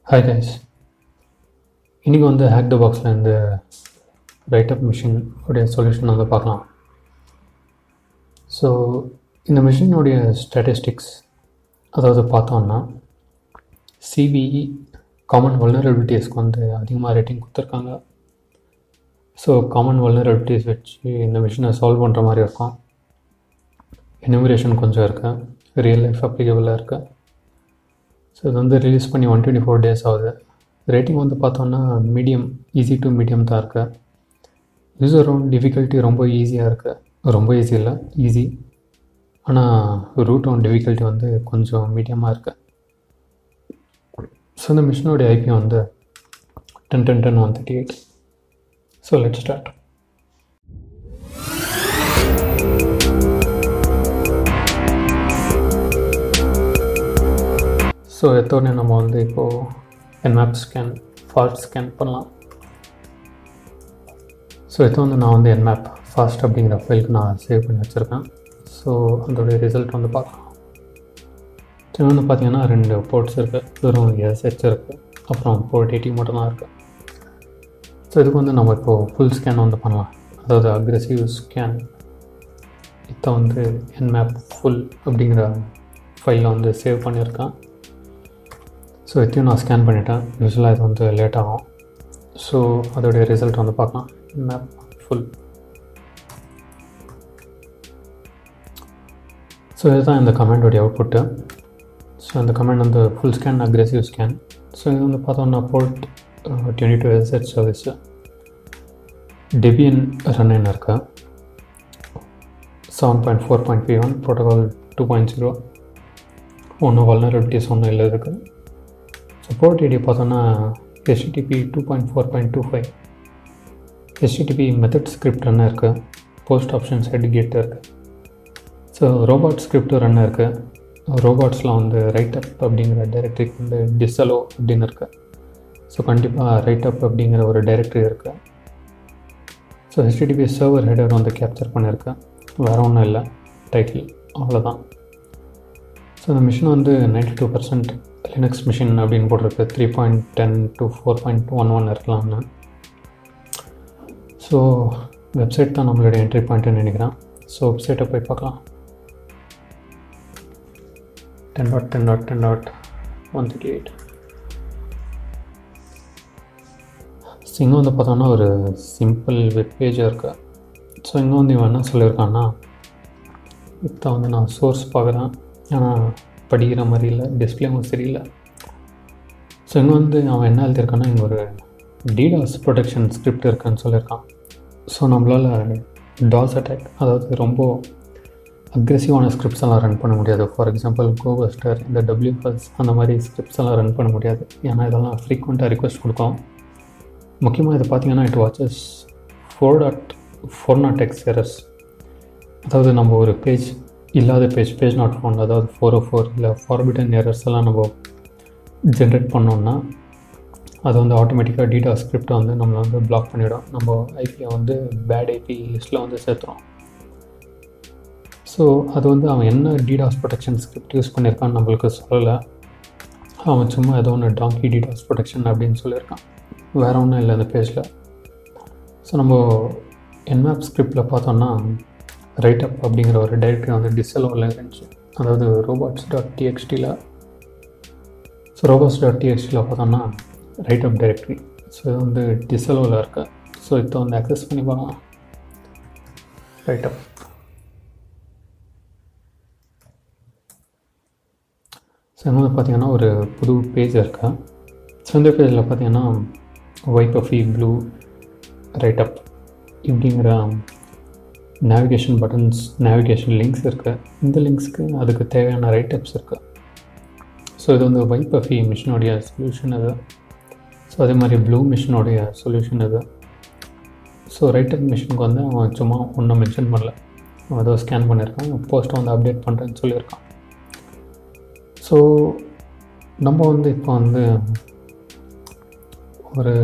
hi guys இன்றைக்கி வந்து hack the பாக்ஸில் இந்த ரைட் அப் மிஷின் உடைய சொல்யூஷன் வந்து பார்க்கலாம் ஸோ இந்த மிஷினுடைய ஸ்டாட்டிஸ்டிக்ஸ் அதாவது பார்த்தோம்னா சிபிஇ காமன் வல்னரபிலிட்டிஸ்க்கு வந்து அதிகமாக ரேட்டிங் கொடுத்துருக்காங்க ஸோ காமன் வல்னரபிலிட்டிஸ் வச்சு இந்த மிஷினை சால்வ் பண்ணுற மாதிரி இருக்கும் எனுமரேஷன் கொஞ்சம் இருக்குது ரியல் லைஃப் அப்ளிகபிளாக இருக்குது ஸோ இது வந்து ரிலீஸ் பண்ணி ஒன் டுவெண்ட்டி ஃபோர் டேஸ் ஆகுது ரேட்டிங் வந்து பார்த்தோன்னா மீடியம் ஈஸி டு மீடியம் தான் இருக்குது யூசர் ரவுண்ட் டிஃபிகல்ட்டி ரொம்ப ஈஸியாக இருக்குது ரொம்ப ஈஸி இல்லை ஈஸி ஆனால் ரூட் ஆன் டிஃபிகல்ட்டி வந்து கொஞ்சம் மீடியமாக இருக்குது ஸோ இந்த மிஷினோடைய ஐபி வந்து ten ten ten one thirty eight so let start so எத்தோடனே நம்ம வந்து இப்போது என்மேப் ஸ்கேன் ஃபாஸ்ட் ஸ்கேன் பண்ணலாம் ஸோ எத்தோ வந்து நான் வந்து என்மேப் ஃபாஸ்ட் அப்படிங்கிற ஃபைலுக்கு நான் சேவ் பண்ணி வச்சுருக்கேன் ஸோ அதோடைய ரிசல்ட் வந்து பார்க்கலாம் இது வந்து பார்த்தீங்கன்னா ரெண்டு போர்ட்ஸ் இருக்குது வெறும் எஸ்ஹெச் இருக்குது அப்புறம் போர்ட் எயிட்டி மட்டும் தான் இருக்குது ஸோ இதுக்கு வந்து நம்ம இப்போது ஃபுல் ஸ்கேன் வந்து பண்ணலாம் அதாவது அக்ரெசிவ் ஸ்கேன் இதை வந்து என்மேப் ஃபுல் அப்படிங்கிற ஃபைலில் வந்து சேவ் பண்ணியிருக்கேன் ஸோ இதையும் நான் ஸ்கேன் பண்ணிட்டேன் யூஸ்வலாக இது வந்து லேட் ஆகும் ஸோ அதோடைய ரிசல்ட் வந்து பார்க்கலாம் மேப் ஃபுல் ஸோ இதுதான் இந்த கமெண்டோடைய அவுட்புட்டு ஸோ இந்த கமெண்ட் வந்து full scan aggressive scan so இது வந்து பார்த்தோம்னா port twenty two SSH service Debian run இருக்கு seven point four point five one protocol two point zero ஒன்றும் வல்னரபிலிட்டிஸ் ஒன்றும் இல்லை இருக்குது சப்போர்ட் ஐடி பார்த்தோன்னா HTTP two point four point two five HTTP method script run இருக்குது post option side get இருக்குது so robot script run இருக்குது ரோபாட்ஸில் வந்து ரைட் அப் அப்படிங்கிற டைரக்டரிக்கு வந்து டிஸ்அலோ அப்படின்னு இருக்குது ஸோ கண்டிப்பாக ரைட் அப் அப்படிங்கிற ஒரு டைரக்டரி இருக்குது ஸோ ஹெச்டிடிபி சர்வர் ஹெடர் வந்து கேப்சர் பண்ணியிருக்கேன் வேறு ஒன்றும் இல்லை டைட்டில் அவ்வளோதான் ஸோ இந்த மிஷின் வந்து ninety two percent Linux machine அப்படின்னு போட்டிருக்கு three point ten to four point one one இருக்கலாம்னு ஸோ வெப்சைட் தான் நம்மளுடைய என்ட்ரி பாயிண்ட்டுன்னு நினைக்கிறேன் ஸோ வெப்சைட்டை போய் பார்க்கலாம் ten dot ten dot ten dot one thirty eight so இங்கே வந்து பார்த்தோன்னா ஒரு சிம்பிள் வெப் பேஜாக இருக்குது ஸோ இங்கே வந்து இவன் என்ன சொல்லியிருக்கான்னா இப்போ வந்து நான் சோர்ஸ் பார்க்குறேன் ஆனால் படிக்கிற மாதிரி இல்லை டிஸ்பிளேவும் சரியில்லை ஸோ இங்கே வந்து அவன் என்ன எழுதியிருக்கான்னா இங்கே ஒரு டிடாஸ் ப்ரொடெக்ஷன் ஸ்கிரிப்ட் இருக்குன்னு சொல்லியிருக்கான் ஸோ நம்மளால் டாஸ் அட்டாக் அதாவது ரொம்ப அக்ரெசிவான ஸ்கிரிப்ட்ஸ் எல்லாம் ரன் பண்ண முடியாது ஃபார் எக்ஸாம்பிள் கோபஸ்டர் இந்த டபிள்யூஎஸ் அந்த மாதிரி ஸ்கிரிப்ட்ஸ் எல்லாம் ரன் பண்ண முடியாது ஏன்னா இதெல்லாம் ஃப்ரீக்வெண்ட்டாக ரிக்வெஸ்ட் கொடுக்கும் முக்கியமாக இது பார்த்தீங்கன்னா it watches four dot four not x errors அதாவது நம்ம ஒரு பேஜ் இல்லாத பேஜ் பேஜ் நாட் ஃபோன் அதாவது ஃபோர் ஓ ஃபோர் இல்லை ஃபார்பிட்டன் எரர்ஸ் எல்லாம் நம்ம ஜென்ரேட் பண்ணோம்னா அது வந்து ஆட்டோமேட்டிக்காக டீட்டா ஸ்கிரிப்டை வந்து நம்மளை வந்து பிளாக் பண்ணிவிடும் நம்ம ஐபியை வந்து பேட் ஐபி லிஸ்ட்டில் வந்து சேர்த்துறோம் ஸோ அது வந்து அவன் என்ன டிடாஸ் ப்ரொடெக்ஷன் ஸ்கிரிப்ட் யூஸ் பண்ணியிருக்கான்னு நம்மளுக்கு சொல்லலை அவன் சும்மா ஏதோ ஒன்று டாங்கி டிடாஸ் ப்ரொடெக்ஷன் அப்படின்னு சொல்லியிருக்கான் வேறு ஒன்றும் இல்லை அந்த பேஜில் ஸோ நம்ம என்மேப் ஸ்கிரிப்டில் பார்த்தோன்னா ரைட் அப் அப்படிங்கிற ஒரு டைரக்டரி வந்து டிஸ்அலோவில் இருந்துச்சு அதாவது ரோபாட்ஸ் டாட் டிஎக்ஸ்டியில் ஸோ ரோபாட்ஸ் டாட் டிஎக்ஸ்டியில் பார்த்தோம்னா ரைட் அப் டைரக்டரி ஸோ இது வந்து டிஸ்அலோவில் இருக்கு ஸோ இப்போ வந்து அக்சஸ் பண்ணி பார்க்கலாம் ரைட் அப் ஸோ இது வந்து பார்த்தீங்கன்னா ஒரு புது பேஜ் இருக்கா ஸோ இந்த பேஜில் பார்த்தீங்கன்னா Ypuffy Blue Writeup இப்படிங்கிற நேவிகேஷன் பட்டன்ஸ் நேவிகேஷன் லிங்க்ஸ் இருக்குது இந்த லிங்க்ஸ்க்கு அதுக்கு தேவையான ரைட் அப்ஸ் இருக்குது ஸோ இது வந்து வைப் அஃபி மிஷினுடைய சொல்யூஷன் இது ஸோ அதே மாதிரி ப்ளூ மிஷினுடைய சொல்யூஷன் இது ஸோ ரைட் அப் மிஷினுக்கு வந்து அவன் சும்மா ஒன்றும் மென்ஷன் பண்ணல அவன் ஏதோ ஸ்கேன் பண்ணியிருக்கான் போஸ்ட்டை வந்து அப்டேட் பண்ணுறேன்னு சொல்லியிருக்கான் ஸோ நம்ம வந்து இப்போ வந்து ஒரு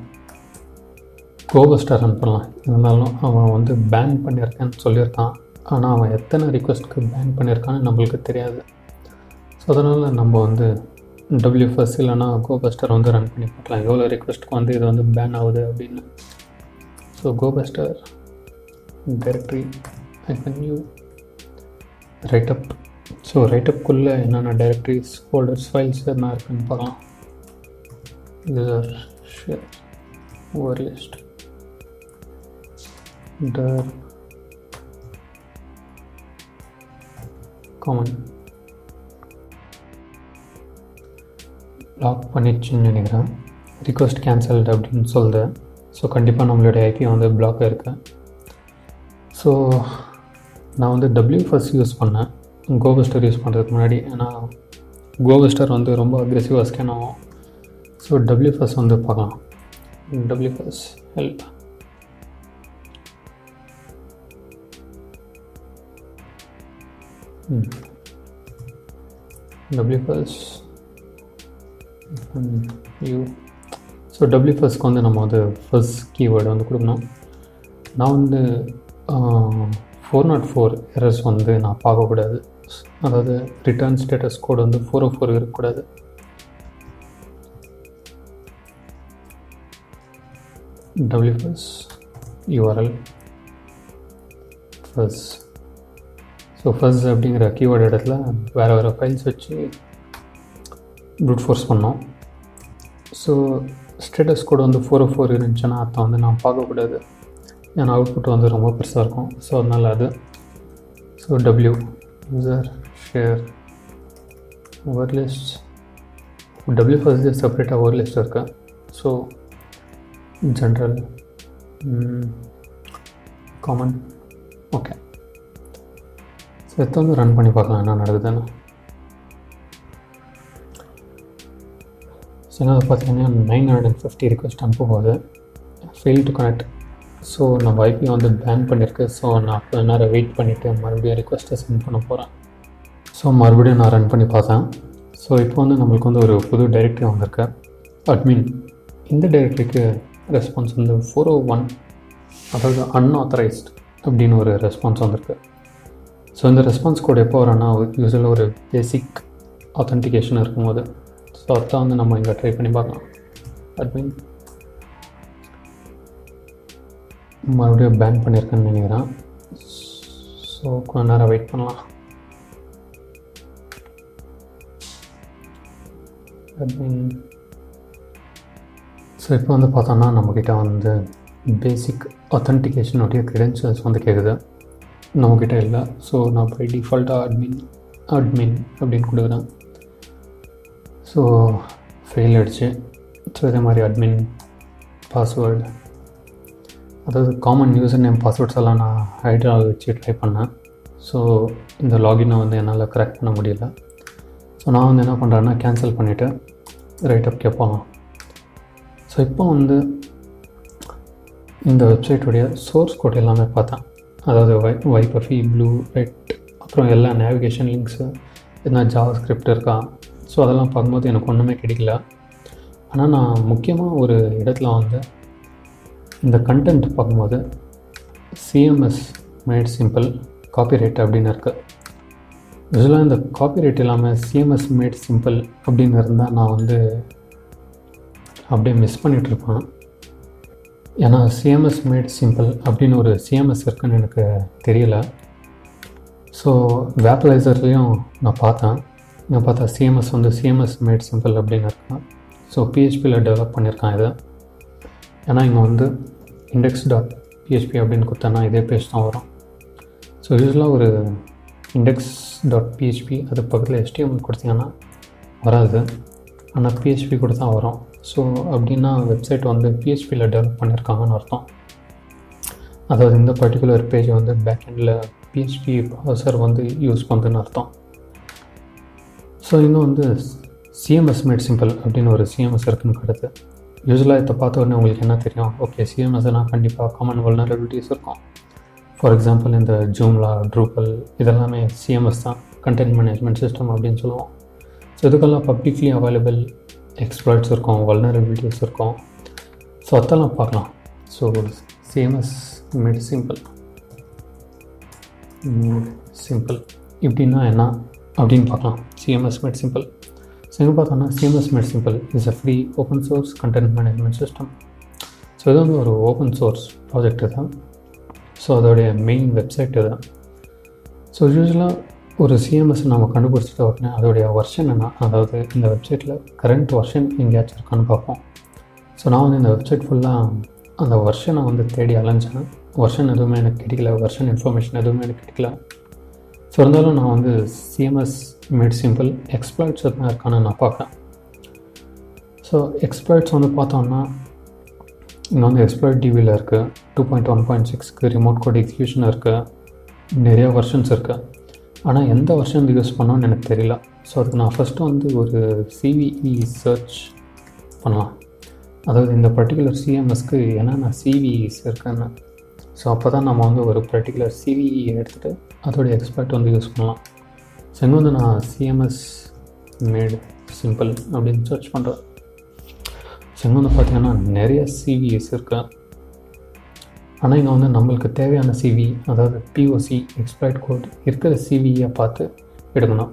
கோபஸ்டர் ரன் பண்ணலாம் இருந்தாலும் அவன் வந்து பேன் பண்ணியிருக்கேன்னு சொல்லியிருக்கான் ஆனால் அவன் எத்தனை ரிக்வெஸ்ட்க்கு பேன் பண்ணியிருக்கான்னு நம்மளுக்கு தெரியாது ஸோ அதனால் நம்ம வந்து டபிள்யூஎஃப்எஸ் இல்லைனா கோபஸ்டர் வந்து ரன் பண்ணி பார்க்கலாம் எவ்வளோ ரிக்வெஸ்ட்டுக்கு வந்து இது வந்து பேன் ஆகுது அப்படின்னு so gobuster directory hyphen u Writeup so ரைட் அப்குள்ளே என்னென்ன டைரக்டரிஸ் ஃபோல்டர்ஸ் ஃபைல்ஸ் என்ன இருக்குன்னு பார்க்கலாம் user share word list dir common lock பண்ணிடுச்சுன்னு நினைக்கிறேன் ரிக்வஸ்ட் கேன்சல்டு அப்படின்னு சொல்லுது ஸோ கண்டிப்பாக நம்மளுடைய ஐபி வந்து பிளாக் இருக்கு ஸோ நான் வந்து டபிள்யூ ஃபஸ்ட் யூஸ் பண்ணேன் கோபஸ்டர் யூஸ் பண்ணுறதுக்கு முன்னாடி ஏன்னா கோபஸ்டர் வந்து ரொம்ப அக்ரெசிவாக ஸ்கேன் ஆகும் ஸோ டபிள்யூ ஃபஸ்ட் வந்து பார்க்கலாம் W first help W first you so W ஃபஸ்ட்க்கு வந்து நம்ம வந்து ஃபஸ்ட் கீவேர்டு வந்து கொடுக்கணும் நான் வந்து ஃபோர் நாட் ஃபோர் எரர்ஸ் வந்து நான் பார்க்கக்கூடாது அதாவது ரிட்டர்ன் ஸ்டேட்டஸ் கோட் வந்து ஃபோர் ஓ ஃபோர் இருக்கக்கூடாது டபிள்யூ ஃபஸ்ட் யூஆர்எல் ஃபஸ்ட் ஸோ ஃபஸ்ட் அப்படிங்கிற கீவேர்டு இடத்துல வேறு வேறு ஃபைல்ஸ் வச்சு ப்ரூட் ஃபோர்ஸ் பண்ணோம் ஸோ ஸ்டேட்டஸ் கோட் வந்து ஃபோர் ஓ ஃபோர் இருந்துச்சுன்னா அதை வந்து நான் பார்க்கக்கூடாது ஏன்னா அவுட்புட் வந்து ரொம்ப பெருசாக இருக்கும் ஸோ அதனால் அது so W user share word list டபிள்யூ ஃபர்ஸ்ட் செப்பரேட்டாக ஓவர் லிஸ்ட் இருக்கு so general common okay so இதை வந்து ரன் பண்ணி பார்க்கலாம் என்ன நடக்குதுன்னு ஸோ என்ன பார்த்தீங்கன்னா nine hundred and fifty request அனுப்ப போகுது ஃபெயில் டு கனெக்ட் ஸோ நம்ம ஐபி வந்து பேன் பண்ணியிருக்கு ஸோ நான் கொஞ்ச நேரம் வெயிட் பண்ணிவிட்டு மறுபடியும் ரிக்வஸ்ட்டை சென்ட் பண்ண போகிறேன் ஸோ மறுபடியும் நான் ரன் பண்ணி பார்த்தேன் ஸோ இப்போ வந்து நம்மளுக்கு வந்து ஒரு புது டைரக்டரி வந்திருக்கு அட்மின் இந்த டைரக்டரிக்கு ரெஸ்பான்ஸ் வந்து ஃபோர் ஓ ஒன் அதாவது அன்ஆத்தரைஸ்ட் அப்படின்னு ஒரு ரெஸ்பான்ஸ் வந்திருக்கு ஸோ இந்த ரெஸ்பான்ஸ் கோட் எப்போ வரும்னா யூஸ்வலாக ஒரு பேசிக் ஆத்தென்டிகேஷன் இருக்கும்போது ஸோ அதான் வந்து நம்ம இங்கே ட்ரை பண்ணி பார்க்கலாம் அட்மின் மறுபடியும் பேன் பண்ணியிருக்கேன்னு நினைக்கிறேன் ஸோ கொஞ்ச நேரம் வெயிட் பண்ணலாம் அட்மின் ஸோ இப்போ வந்து பார்த்தோன்னா நம்மக்கிட்ட வந்து பேசிக் ஆத்தென்டிகேஷனுடைய க்ரெடென்ஷியல்ஸ் வந்து கேட்குது நம்மக்கிட்ட இல்லை ஸோ நான் பை டிஃபால்ட்டாக அட்மின் அட்மின் அப்படின்னு கொடுக்குறேன் ஸோ ஃபெயில் ஆகிடுச்சு ஸோ இதே மாதிரி அட்மின் பாஸ்வேர்டு அதாவது காமன் யூசர் நேம் பாஸ்வேர்ட்ஸ் எல்லாம் நான் ஹைட்ரா வச்சு ட்ரை பண்ணேன் ஸோ இந்த லாகினை வந்து என்னால் கரெக்ட் பண்ண முடியல ஸோ நான் வந்து என்ன பண்ணுறேன்னா கேன்சல் பண்ணிவிட்டு ரைட் அப் கேட்போம் ஸோ இப்போ வந்து இந்த வெப்சைட்டுடைய சோர்ஸ் கோட் எல்லாமே பார்த்தேன் அதாவது வை வைபஃபி ப்ளூ ரெட் அப்புறம் எல்லா நேவிகேஷன் லிங்க்ஸு எதனா ஜாவா ஸ்கிரிப்ட் இருக்கா ஸோ அதெல்லாம் பார்க்கும்போது எனக்கு ஒன்றுமே கிடைக்கல ஆனால் நான் முக்கியமாக ஒரு இடத்துல வந்து இந்த கண்டென்ட் பார்க்கும்போது சிஎம்எஸ் மேட் சிம்பிள் காப்பிரைட் அப்படின்னு இருக்கு யூஸ்வலாக இந்த காப்பிரைட் இல்லாமல் சிஎம்எஸ் மேட் சிம்பிள் அப்படின்னு இருந்தால் நான் வந்து அப்படியே மிஸ் பண்ணிகிட்ருப்பேன் ஏன்னா சிஎம்எஸ் மேட் சிம்பிள் அப்படின்னு ஒரு சிஎம்எஸ் இருக்குன்னு எனக்கு தெரியல ஸோ வேப்பலைசர்லேயும் நான் பார்த்தேன் நான் பார்த்தா சிஎம்எஸ் வந்து சிஎம்எஸ் மேட் சிம்பிள் அப்படின்னு இருக்கேன் ஸோ பிஹெச்பியில் டெவலப் பண்ணியிருக்கான் இதை ஏன்னா இங்கே வந்து இண்டெக்ஸ் டாட் பிஹெச்பி அப்படின்னு கொடுத்தேன்னா இதே பேஜ் தான் வரும் ஸோ யூஸ்வலாக ஒரு இண்டெக்ஸ் டாட் பிஹெச்பி அது பக்கத்தில் எஸ்டிஎம் கொடுத்தீங்கன்னா வராது ஆனால் பிஹெச்பி கூட தான் வரும் ஸோ அப்படின்னா வெப்சைட் வந்து பிஹெச்பியில் டெவலப் பண்ணியிருக்காங்கன்னு அர்த்தம் அதாவது இந்த பர்டிகுலர் பேஜ் வந்து பேக் எண்டில் பிஹெச்பி ப்ராசர் வந்து யூஸ் பண்ணுதுன்னு அர்த்தம் ஸோ இன்னும் வந்து சிஎம்எஸ் மேட் சிம்பிள் அப்படின்னு ஒரு சிஎம்எஸ் இருக்குன்னு கிடக்கு யூஸ்வலாக இதை பார்த்த உடனே உங்களுக்கு என்ன தெரியும் ஓகே சிஎம்எஸ்னால் கண்டிப்பாக காமன் வல்னரபிலிட்டிஸ் இருக்கும் ஃபார் எக்ஸாம்பிள் இந்த ஜூம்லா ட்ரூப்பல் இதெல்லாமே சிஎம்எஸ் தான் கண்டென்ட் மேனேஜ்மெண்ட் சிஸ்டம் அப்படின்னு சொல்லுவோம் ஸோ இதுக்கெல்லாம் பப்ளிக்லி அவைலபிள் எக்ஸ்ப்ளாய்ட்ஸ் இருக்கும் வல்னரபிலிட்டிஸ் இருக்கும் ஸோ அதெல்லாம் பார்க்கலாம் so CMS made simple simple இப்படின்னா என்ன அப்படின்னு பார்க்கலாம் சிஎம்எஸ் மேட் சிம்பிள் ஸோ இங்கே பார்த்தோன்னா CMS made simple is a free open source content management system so இது வந்து ஒரு ஓப்பன் சோர்ஸ் ப்ராஜெக்ட் தான் ஸோ அதோடைய மெயின் வெப்சைட் இதுதான் ஸோ யூஸ்வலாக ஒரு சிஎம்எஸ் நம்ம கண்டுபிடிச்சிட்ட உடனே அதோடைய வெர்ஷன் என்ன அதாவது இந்த வெப்சைட்டில் கரண்ட் வெர்ஷன் எங்கேயாச்சும் இருக்கான்னு பார்ப்போம் ஸோ நான் வந்து இந்த வெப்சைட் ஃபுல்லாக அந்த வெர்ஷனை வந்து தேடி அலைஞ்சேன் வெர்ஷன் எதுவுமே எனக்கு கிடைக்கல வெர்ஷன் இன்ஃபர்மேஷன் எதுவுமே எனக்கு கிடைக்கல ஸோ இருந்தாலும் நான் வந்து சிஎம்எஸ் மேட் சிம்பிள் எக்ஸ்ப்ளாய்ட்ஸ் எதுனா இருக்கான்னு நான் பார்க்குறேன் ஸோ எக்ஸ்ப்ளாய்ட்ஸ் வந்து பார்த்தோம்னா இங்கே வந்து எக்ஸ்ப்ளாய்ட் டிவியில் இருக்குது டூ பாயிண்ட் ஒன் பாயிண்ட் சிக்ஸ்க்கு ரிமோட் கோட் எக்ஸிக்யூஷன் இருக்குது நிறையா வெர்ஷன்ஸ் இருக்குது ஆனால் எந்த வெர்ஷன் யூஸ் பண்ணோன்னு எனக்கு தெரியல ஸோ அதுக்கு நான் ஃபஸ்ட்டு வந்து ஒரு சிவிஇ சர்ச் பண்ணலாம் அதாவது இந்த பர்டிகுலர் சிஎம்எஸ்க்கு என்னென்ன சிவிஇஸ் இருக்குன்னு ஸோ அப்போ தான் நம்ம வந்து ஒரு பர்டிகுலர் சிவிஇ எடுத்துகிட்டு அதோடைய எக்ஸ்பர்ட் வந்து யூஸ் பண்ணலாம் ஸோ இங்கே வந்து நான் சிஎம்எஸ் மேட் சிம்பிள் அப்படின்னு சர்ச் பண்ணுறேன் ஸோ இங்கே வந்து பார்த்திங்கன்னா நிறைய சிவிஎஸ் இருக்குது ஆனால் இங்கே வந்து நம்மளுக்கு தேவையான சிவி அதாவது பிஓசி எக்ஸ்பிளைட் கோட் இருக்கிற சிவியை பார்த்து எடுக்கணும்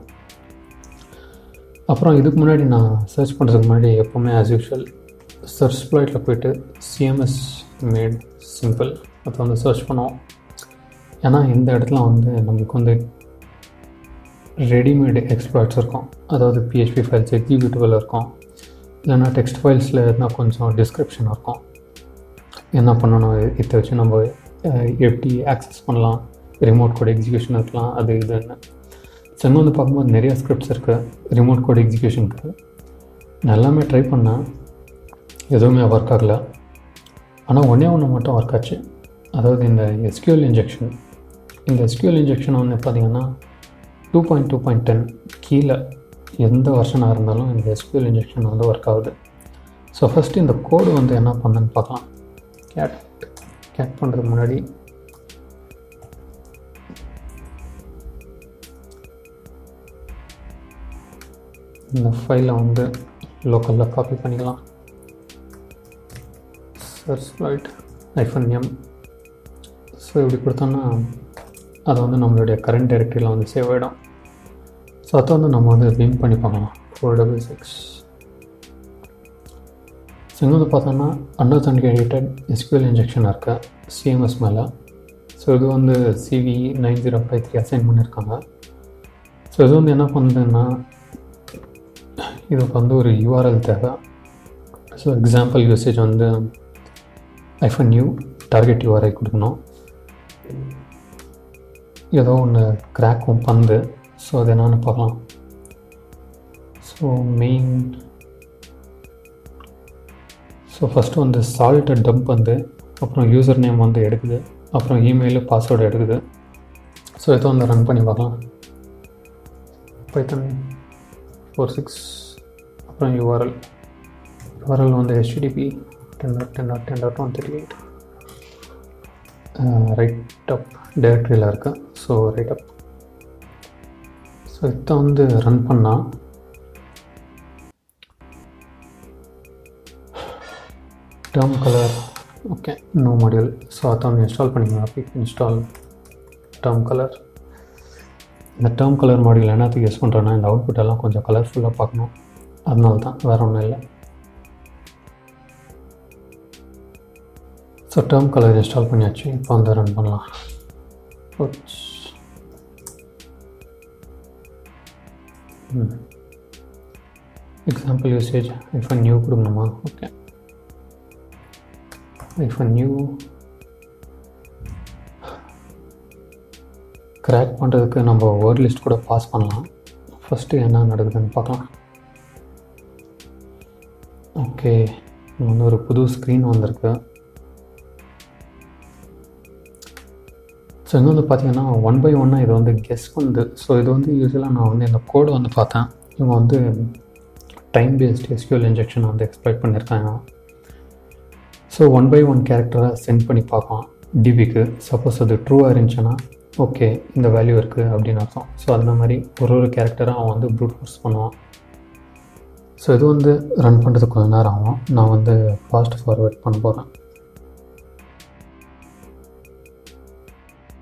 அப்புறம் இதுக்கு முன்னாடி நான் சர்ச் பண்ணுறதுக்கு முன்னாடி எப்போவுமே ஆஸ் யூஷுவல் சர்ச் ப்ளாய்ட்டில் போயிட்டு சிஎம்எஸ் மேட் சிம்பிள் அதை வந்து சர்ச் பண்ணுவோம் ஏன்னா இந்த இடத்துல வந்து நம்மளுக்கு வந்து ரெடிமேடு எக்ஸ்ப்ளாய்ட்ஸ் இருக்கும் அதாவது பிஹெச்பி ஃபைல்ஸ் எக்ஸிக்யூட்டிவ் இருக்கும் இல்லைன்னா டெக்ஸ்ட் ஃபைல்ஸில் இருந்தால் கொஞ்சம் டிஸ்கிரிப்ஷன் இருக்கும் என்ன பண்ணணும் இதை வச்சு நம்ம எப்படி ஆக்சஸ் பண்ணலாம் ரிமோட் கோட் எக்ஸிக்யூஷன் இருக்கலாம் அது இதுன்னு ஸோ இங்கே வந்து பார்க்கும்போது நிறைய ஸ்கிரிப்ட்ஸ் இருக்குது ரிமோட் கோட் எக்ஸிக்யூஷனுக்கு நான் எல்லாமே ட்ரை பண்ணேன் எதுவுமே ஒர்க் ஆகலை ஆனால் ஒன்றே ஒன்று மட்டும் ஒர்க் ஆச்சு அதாவது இந்த எஸ்கியூஎல் இன்ஜெக்ஷன் இந்த எஸ்கியூஎல் இன்ஜெக்ஷன் வந்து பார்த்திங்கன்னா two point two point ten கீழே எந்த வருஷனாக இருந்தாலும் இந்த எஸ்கியூஎல் இன்ஜெக்ஷன் வந்து ஒர்க் ஆகுது ஸோ ஃபஸ்ட்டு இந்த கோடு வந்து என்ன பண்ணுன்னு பார்க்கலாம் கேட் கேட் பண்ணுறதுக்கு முன்னாடி இந்த ஃபைலை வந்து லோக்கலில் காப்பி பண்ணிக்கலாம் searchsploit hyphen M so இப்படி கொடுத்தோன்னா அது வந்து நம்மளுடைய கரண்ட் டைரக்டரியில் வந்து சேவ் ஆகிடும் ஸோ அதை வந்து நம்ம வந்து வின் பண்ணி பார்க்கலாம் ஃபோர் டபுள் சிக்ஸ் ஸோ இங்கே வந்து பார்த்தோன்னா அன்அத்தன்டிகேட்டட் எஸ்கியூஎல் இன்ஜெக்ஷன் இருக்க சிஎம்எஸ் மேலே ஸோ இது வந்து CVE nine zero five three assign பண்ணியிருக்காங்க ஸோ இது வந்து என்ன பண்ணுதுன்னா இதுக்கு வந்து ஒரு யூஆர்எல் தேவை ஸோ எக்ஸாம்பிள் யூசேஜ் வந்து ஐஃபன் நியூ டார்கெட் யூஆர்ஐ கொடுக்கணும் ஏதோ ஒன்று கிராக்கும் பந்து ஸோ அது என்னென்னு பார்க்கலாம் ஸோ மெயின் ஸோ ஃபஸ்ட்டு வந்து சால்ட்டை டம்ப் வந்து அப்புறம் யூசர் நேம் வந்து எடுக்குது அப்புறம் இமெயிலு பாஸ்வேர்டு எடுக்குது ஸோ இதை வந்து ரன் பண்ணி பார்க்கலாம் பைத்தன் ஃபோர் சிக்ஸ் அப்புறம் யூஆர்எல் யூஆர்எல் வந்து HTTP ten dot ten dot ten dot one thirty eight Writeup டைரக்டரியில் இருக்கு ஸோ ரைட் அப் ஸோ இதை வந்து ரன் பண்ணால் termcolor okay no module so அதை வந்து இன்ஸ்டால் பண்ணிக்கலாம் பிக் இன்ஸ்டால் டேர்ம் கலர் இந்த டேர்ம் கலர் மாடியூல் என்னத்துக்கு யூஸ் பண்ணுறேன்னா இந்த அவுட்புட் எல்லாம் கொஞ்சம் கலர்ஃபுல்லாக பார்க்கணும் அதனால தான் வேறு ஒன்றும் இல்லை ஸோ டேர்ம் கலர் இன்ஸ்டால் பண்ணியாச்சு இப்போ வந்து ரன் பண்ணலாம் எக்ஸாம்பிள் யூசேஜ் ஐஃபோன் நியூ கொடுக்கணுமா ஓகே ஐஃபோன் நியூ கிராக் பண்ணுறதுக்கு நம்ம வேர்ட் லிஸ்ட் கூட பாஸ் பண்ணலாம் ஃபஸ்ட்டு என்ன நடக்குதுன்னு பார்க்கலாம் ஓகே இங்கே வந்து ஒரு புது ஸ்க்ரீன் வந்திருக்கு ஸோ இங்கே வந்து பார்த்தீங்கன்னா ஒன் பை ஒன்னாக இது வந்து கெஸ் பண்ணுது ஸோ இது வந்து யூஸ்வலாக நான் வந்து இந்த கோடு வந்து பார்த்தேன் இவங்க வந்து டைம் பேஸ்ட் எஸ்கியூஎல் இன்ஜெக்ஷன் வந்து எக்ஸ்பிளைட் பண்ணியிருக்காங்க ஸோ ஒன் பை ஒன் கேரக்டரை சென்ட் பண்ணி பார்ப்பான் டிபிக்கு சப்போஸ் அது ட்ரூவாக இருந்துச்சுன்னா ஓகே இந்த வேல்யூ இருக்குது அப்படின்னு அர்த்தம் ஸோ அந்த மாதிரி ஒரு ஒரு கேரக்டராக அவன் வந்து ப்ரூட் ஃபோர்ஸ் பண்ணுவான் ஸோ இது வந்து ரன் பண்ணுறதுக்கு கொஞ்சம் நேரம் ஆகும் நான் வந்து ஃபாஸ்ட் ஃபார்வேர்ட் பண்ண போகிறேன்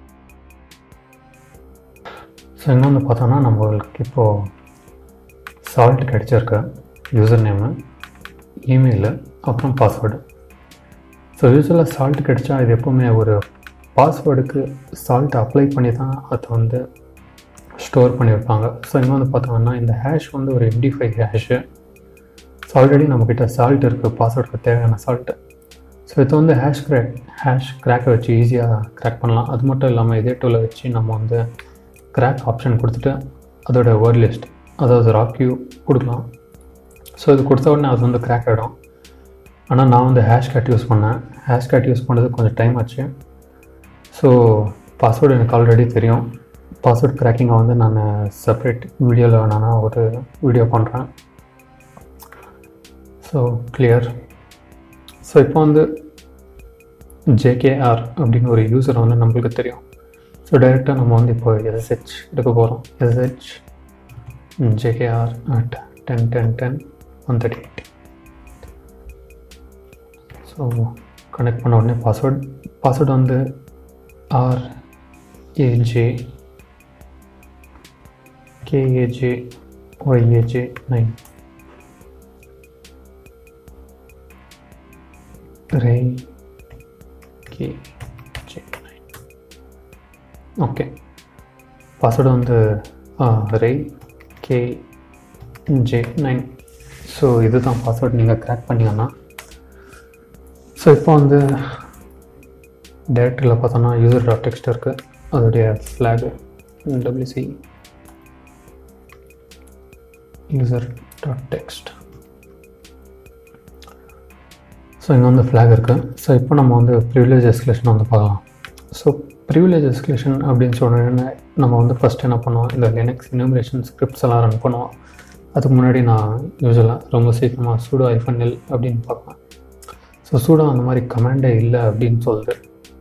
ஸோ இன்னொன்று பார்த்தோன்னா நம்மளுக்கு இப்போது சால்ட் கிடச்சிருக்கு யூசர் நேமு இமெயிலு அப்புறம் பாஸ்வேர்டு ஸோ யூஸ்வலாக சால்ட் கிடைச்சா இது எப்போவுமே ஒரு பாஸ்வேர்டுக்கு சால்ட் அப்ளை பண்ணி தான் அதை வந்து ஸ்டோர் பண்ணியிருப்பாங்க ஸோ இங்கே வந்து பார்த்தோம்னா இந்த ஹேஷ் வந்து ஒரு MD five hash so already நம்மக்கிட்ட சால்ட் இருக்குது பாஸ்வேர்டுக்கு தேவையான சால்ட்டு ஸோ இது வந்து ஹேஷ் கிராக் ஹேஷ் கிராக்கை வச்சு ஈஸியாக கிராக் பண்ணலாம் அது மட்டும் இல்லாமல் இதே டூலை வச்சு நம்ம வந்து கிராக் ஆப்ஷன் கொடுத்துட்டு அதோட வேர்ட் லிஸ்ட் அதாவது ராக்யூ கொடுக்கலாம் ஸோ இது கொடுத்த உடனே அது வந்து கிராக் ஆகிடும் ஆனால் நான் வந்து ஹேஷ் கேட் யூஸ் பண்ணேன் ஹேஷ் கேட் யூஸ் பண்ணுறது கொஞ்சம் டைம் ஆச்சு ஸோ பாஸ்வேர்டு எனக்கு ஆல்ரெடி தெரியும் பாஸ்வேர்ட் கிராக்கிங்கை வந்து நான் செப்பரேட் வீடியோவில் வேணான்னா ஒரு வீடியோ பண்ணுறேன் ஸோ கிளியர் ஸோ இப்போ வந்து ஜேகேஆர் அப்படின்னு ஒரு யூசர் வந்து நம்மளுக்கு தெரியும் ஸோ டைரெக்டாக நம்ம வந்து இப்போ எஸ்ஹெச் எடுக்க போகிறோம் SSH JKR at ten ten ten one thirty eight so connect பண்ண உடனே பாஸ்வேர்ட் பாஸ்வேர்டு வந்து R AJ KAJ YAJ nine ray kay jay nine okay password வந்து ray kay jay nine so இதுதான் பாஸ்வேர்டு நீங்கள் crack பண்ணிங்கன்னா so இப்போ வந்து டேரக்டரியில் பார்த்தோன்னா யூசர் டாட் டெக்ஸ்ட் இருக்குது அதோடைய flag WC user dot text so இங்கே வந்து ஃப்ளாக் இருக்குது ஸோ இப்போ நம்ம வந்து ப்ரிவிலேஜ் எஸ்கலேஷன் வந்து பார்க்கலாம் ஸோ ப்ரிவிலேஜ் எஸ்கலேஷன் அப்படின்னு சொன்னோன்னே நம்ம வந்து ஃபஸ்ட் என்ன பண்ணுவோம் இந்த லினக்ஸ் இனோமினேஷன் ஸ்கிரிப்ட்ஸ் எல்லாம் ரன் பண்ணுவோம் அதுக்கு முன்னாடி நான் யூஸ்வலாக ரொம்ப சீக்கிரமாக சூடோ ஐஃபன் எல் அப்படின்னு பார்ப்பேன் ஸோ சூடோ அந்த மாதிரி கமாண்டே இல்லை அப்படின்னு சொல்லுது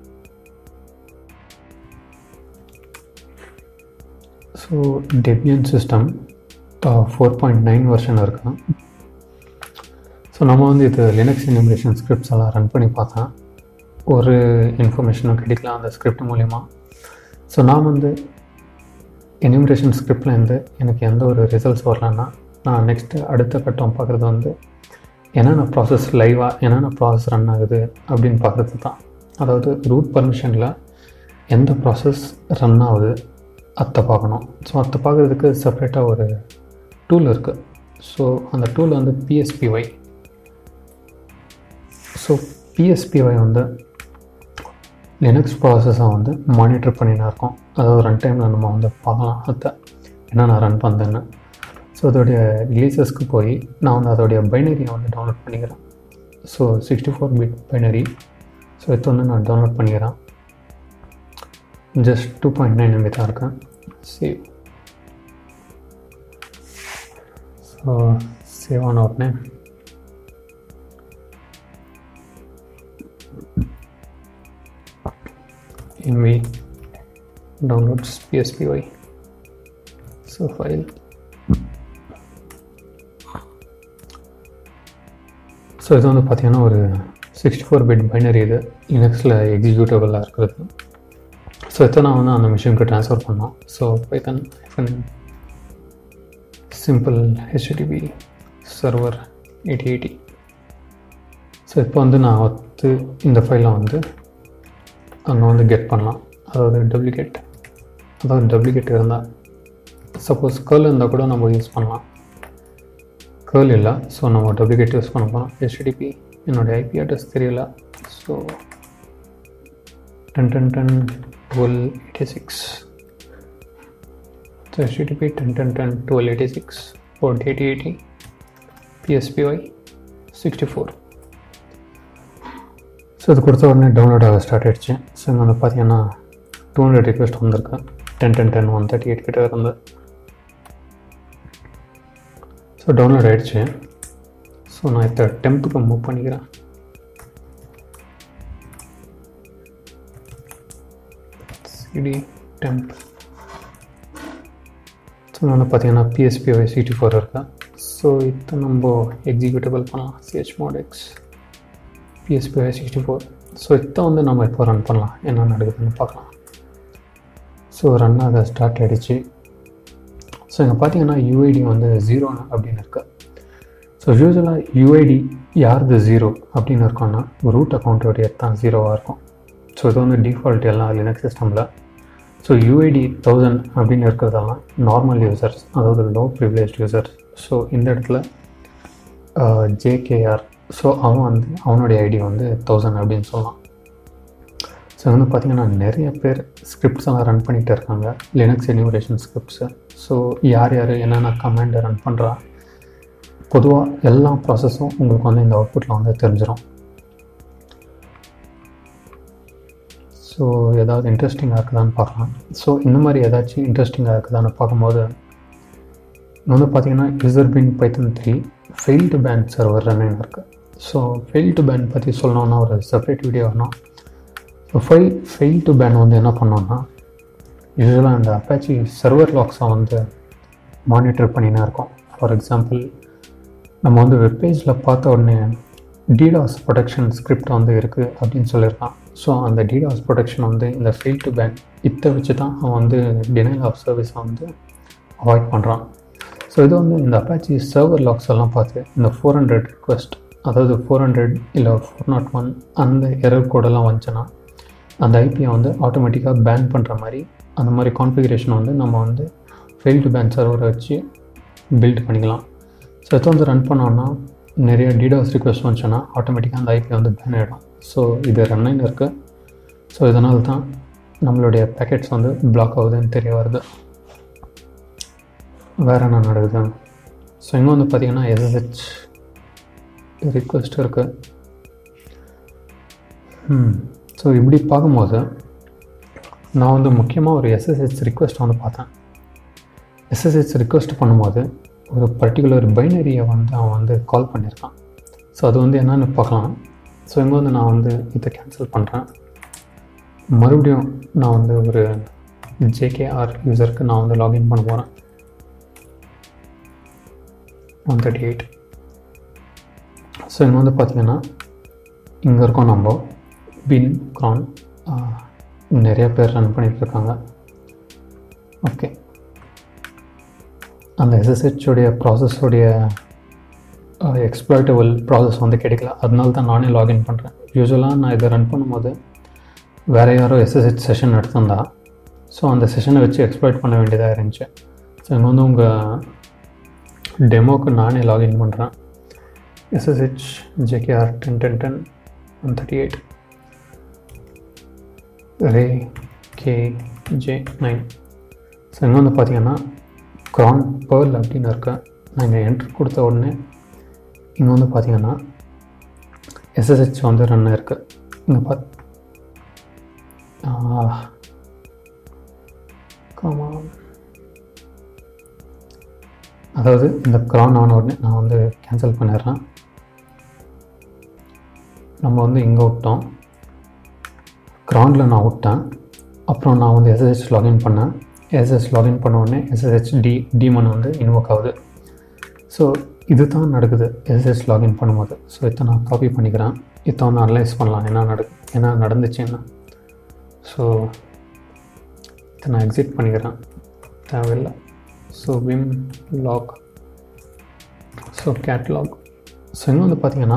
so Debian system four point nine version இருக்கு ஸோ நம்ம வந்து இது லினக்ஸ் இனிமரேஷன் ஸ்கிரிப்ட்ஸ் எல்லாம் ரன் பண்ணி பார்த்தேன் ஒரு இன்ஃபர்மேஷனும் கிடைக்கல அந்த ஸ்கிரிப்ட் மூலிமா ஸோ நான் வந்து எனிமரேஷன் ஸ்கிரிப்ட்லேருந்து எனக்கு எந்த ஒரு ரிசல்ட்ஸ் வரலன்னா நான் நெக்ஸ்ட்டு அடுத்த கட்டம் பார்க்குறது வந்து என்னென்ன ப்ராசஸ் லைவாக என்னென்ன ப்ராசஸ் ரன் ஆகுது அப்படின்னு பார்க்குறது தான் அதாவது ரூட் பர்மிஷனில் எந்த ப்ராசஸ் ரன் ஆகுது அத்தை பார்க்கணும் ஸோ அத்தை பார்க்குறதுக்கு செப்ரேட்டாக ஒரு டூல் இருக்குது ஸோ அந்த டூல் வந்து பிஎஸ்பிஒய் ஸோ பிஎஸ்பிஒய் வந்து லினக்ஸ் ப்ராசஸை வந்து மானிட்டர் பண்ணினா இருக்கோம் அதாவது ரன் டைமில் நம்ம வந்து பார்க்கலாம் அதை என்ன நான் ரன் பண்ணுறேன்னு ஸோ அதோடைய ரிலீசஸ்க்கு போய் நான் வந்து அதோடைய பைனரியை வந்து டவுன்லோட் பண்ணிக்கிறேன் so sixty four bit binary so இது வந்து நான் டவுன்லோட் பண்ணிக்கிறேன் just two point nine MB தான் இருக்கேன் சேவ் ஸோ சேவ் ஆன உடனே mv downloads pspy so file so இது வந்து பார்த்தீங்கன்னா ஒரு சிக்ஸ்டி ஃபோர் பிட் பைனரி இது லினக்ஸில் எக்ஸிக்யூட்டபிளாக இருக்கிறது ஸோ இதை நான் வந்து அந்த மிஷினுக்கு ட்ரான்ஸ்ஃபர் பண்ணோம் so Python hyphen simple HTTP server eighty eighty so இப்போ வந்து நான் வந்து இந்த ஃபைலை வந்து அங்கே வந்து கெட் பண்ணலாம் அதாவது டூப்ளிகேட் அதாவது டூப்ளிகேட் இருந்தால் சப்போஸ் கேர்ள் இருந்தால் கூட நம்ம யூஸ் பண்ணலாம் கேர்ள் இல்லை ஸோ நம்ம டூப்ளிகேட் யூஸ் பண்ண போகிறோம் ஹெச்டிபி என்னுடைய ஐபி அட்ரஸ் தெரியல so ten ten ten twelve eighty six so HTTP ten ten ten twelve eighty six port eighty eighty pspy sixty four so இது கொடுத்த உடனே டவுன்லோட் ஆக ஸ்டார்ட் ஆகிடுச்சு ஸோ இங்கே வந்து பார்த்தீங்கன்னா டூ ஹண்ட்ரட் ரிக்வெஸ்ட் வந்திருக்கு ten ten ten one thirty eight கிட்ட இருந்து ஸோ டவுன்லோட் ஆகிடுச்சு ஸோ நான் இப்போ டெம்ப்புக்கு மூவ் பண்ணிக்கிறேன் சிடி டெம்ப் ஸோ வந்து பார்த்தீங்கன்னா பிஎஸ்பிஒய் சிடி ஃபோர் இருக்கேன் ஸோ இப்போ நம்ம எக்ஸிக்யூட்டபிள் பண்ணலாம் ch mod x pspy sixty four so இதை வந்து நம்ம இப்போ ரன் பண்ணலாம் என்ன நடக்குதுன்னு பார்க்கலாம் ஸோ ரன் ஆக ஸ்டார்ட் ஆகிடுச்சு ஸோ இங்கே பார்த்தீங்கன்னா யூஐடி வந்து ஜீரோ அப்படின்னு இருக்கு ஸோ யூஸ்வலாக யூஐடி யாருது ஜீரோ அப்படின்னு இருக்கோன்னா ரூட் அக்கௌண்ட்டோடைய தான் ஜீரோவாக இருக்கும் ஸோ இது வந்து டிஃபால்ட் எல்லாம் லினக்ஸ் சிஸ்டமில் ஸோ யூஐடி தௌசண்ட் அப்படின்னு இருக்கிறதெல்லாம் நார்மல் யூசர்ஸ் அதாவது லோ ப்ரிவிலேஜ் யூசர்ஸ் ஸோ இந்த இடத்துல ஜேகேஆர் ஸோ அவன் வந்து அவனுடைய ஐடி வந்து தௌசண்ட் அப்படின்னு சொல்லலாம் ஸோ வந்து பார்த்திங்கன்னா நிறைய பேர் ஸ்கிரிப்ட்ஸ் எல்லாம் ரன் பண்ணிகிட்டு இருக்காங்க லினக்ஸ் எனிமரேஷன் ஸ்கிரிப்ட்ஸு ஸோ யார் யார் என்னென்ன கமாண்டை ரன் பண்ணுறா பொதுவாக எல்லா ப்ராசஸும் உங்களுக்கு வந்து இந்த அவுட்புட்டில் வந்து தெரிஞ்சிடும் ஸோ ஏதாவது இன்ட்ரெஸ்டிங்காக இருக்குதான்னு பார்க்கலாம் ஸோ இந்த மாதிரி ஏதாச்சும் இன்ட்ரெஸ்டிங்காக இருக்குதான்னு பார்க்கும்போது வந்து பார்த்தீங்கன்னா user bin Python three failed ban server running இருக்குது ஸோ ஃபெயில் டு பேன் பற்றி சொல்லணும்னா ஒரு செப்பரேட் வீடியோ வேணும் so fail fail to ban வந்து என்ன பண்ணோம்னா யூஸ்வலாக இந்த அப்பாச்சி சர்வர் லாக்ஸை வந்து மானிட்டர் பண்ணினா இருக்கோம் ஃபார் எக்ஸாம்பிள் நம்ம வந்து வெப்பேஜில் பார்த்த உடனே டிடாஸ் ப்ரொடெக்ஷன் ஸ்கிரிப்ட் வந்து இருக்குது அப்படின்னு சொல்லியிருக்கான் ஸோ அந்த டிடாஸ் ப்ரொடெக்ஷன் வந்து இந்த ஃபெயில் டு பேன் இதை வச்சு தான் அவன் வந்து டினைல் ஆஃப் சர்வீஸை வந்து அவாய்ட் பண்ணுறான் ஸோ இது வந்து இந்த அப்பாச்சி சர்வர் லாக்ஸ் எல்லாம் பார்த்து இந்த ஃபோர் ஹண்ட்ரட் ரிக்வெஸ்ட் அதாவது ஃபோர் ஹண்ட்ரட் இல்லை ஃபோர் நாட் ஒன் அந்த எரர் கோடெல்லாம் வந்துச்சுன்னா அந்த ஐபியை வந்து ஆட்டோமேட்டிக்காக பேன் பண்ணுற மாதிரி அந்த மாதிரி கான்ஃபிகரேஷன் வந்து நம்ம வந்து ஃபெயில் டு பேன் சர்வரை வச்சு பில்ட் பண்ணிக்கலாம் ஸோ இதை வந்து ரன் பண்ணோன்னா நிறைய டிடாஸ் ரிக்வெஸ்ட் வந்துச்சுன்னா ஆட்டோமேட்டிக்காக அந்த ஐபி வந்து பேன் ஆகிடும் ஸோ இது ரன்னைன் இருக்குது ஸோ இதனால தான் நம்மளுடைய பேக்கெட்ஸ் வந்து பிளாக் ஆகுதுன்னு தெரிய வருது வேறு என்ன நடக்குது ஸோ இங்கே வந்து பார்த்திங்கன்னா எஸ்எஸ்ஹெச் ரிக்வெஸ்ட் இருக்குது ம் ஸோ இப்படி பார்க்கும்போது நான் வந்து முக்கியமாக ஒரு எஸ்எஸ்ஹெச் ரிக்வெஸ்ட் வந்து பார்த்தேன் எஸ்எஸ்ஹெச் ரிக்வெஸ்ட் பண்ணும்போது ஒரு பர்டிகுலர் பைனரியை வந்து அவன் வந்து கால் பண்ணியிருக்கான் ஸோ அது வந்து என்னென்னு பார்க்கலாம் ஸோ இங்கே வந்து நான் வந்து இதை கேன்சல் பண்ணுறேன் மறுபடியும் நான் வந்து ஒரு ஜேகேஆர் யூசருக்கு நான் வந்து லாகின் பண்ண போகிறேன் ஒன் தேர்ட்டி எயிட் ஸோ இங்கே வந்து பார்த்திங்கன்னா இங்கே இருக்கோம் நம்ம பின் க்ரான் நிறைய பேர் ரன் பண்ணிகிட்ருக்காங்க ஓகே அந்த எஸ்எஸ்ஹெச்சோடைய ப்ராசஸோடைய எக்ஸ்ப்ளாய்டபிள் ப்ராசஸ் வந்து கிடைக்கல அதனால தான் நானே லாகின் பண்ணுறேன் யூஸ்வலாக நான் இதை ரன் பண்ணும்போது வேறு யாரோ எஸ்எஸ்ஹெச் செஷன் எடுத்திருந்தா ஸோ அந்த செஷனை வச்சு எக்ஸ்ப்ளாய்ட் பண்ண வேண்டியதாக இருந்துச்சு ஸோ இங்கே வந்து உங்கள் டெமோக்கு நானே லாகின் பண்ணுறேன் SSH JKR ten ten ten one thirty eight ray kay jay nine so இங்கே வந்து பார்த்தீங்கன்னா க்ரான் பேர்ல் அப்படின்னு இருக்கேன் நான் இங்கே என்ட்ரு கொடுத்த உடனே இங்கே வந்து பார்த்தீங்கன்னா எஸ்எஸ்ஹெச் வந்து ரன் இருக்குது இங்கே பார்த்து கமான் அதாவது இந்த க்ரான் ஆன உடனே நான் வந்து கேன்சல் பண்ணிடுறேன் நம்ம வந்து இங்கே விட்டோம் க்ரானில் நான் விட்டேன் அப்புறம் நான் வந்து எஸ்எஸ்ஹெச் லாகின் பண்ணேன் எஸ்எஸ் லாகின் பண்ண உடனே எஸ்எஸ்ஹெச் டி டீமன் வந்து இன்வோக் ஆகுது ஸோ இது தான் நடக்குது எஸ்எஸ் லாகின் பண்ணும்போது ஸோ இதை நான் காப்பி பண்ணிக்கிறேன் இதை வந்து அனலைஸ் பண்ணலாம் என்ன நட என்ன நடந்துச்சுன்னா ஸோ இதை நான் எக்ஸிட் பண்ணிக்கிறேன் தேவையில்லை so vim log so cat log so இங்கே வந்து பார்த்தீங்கன்னா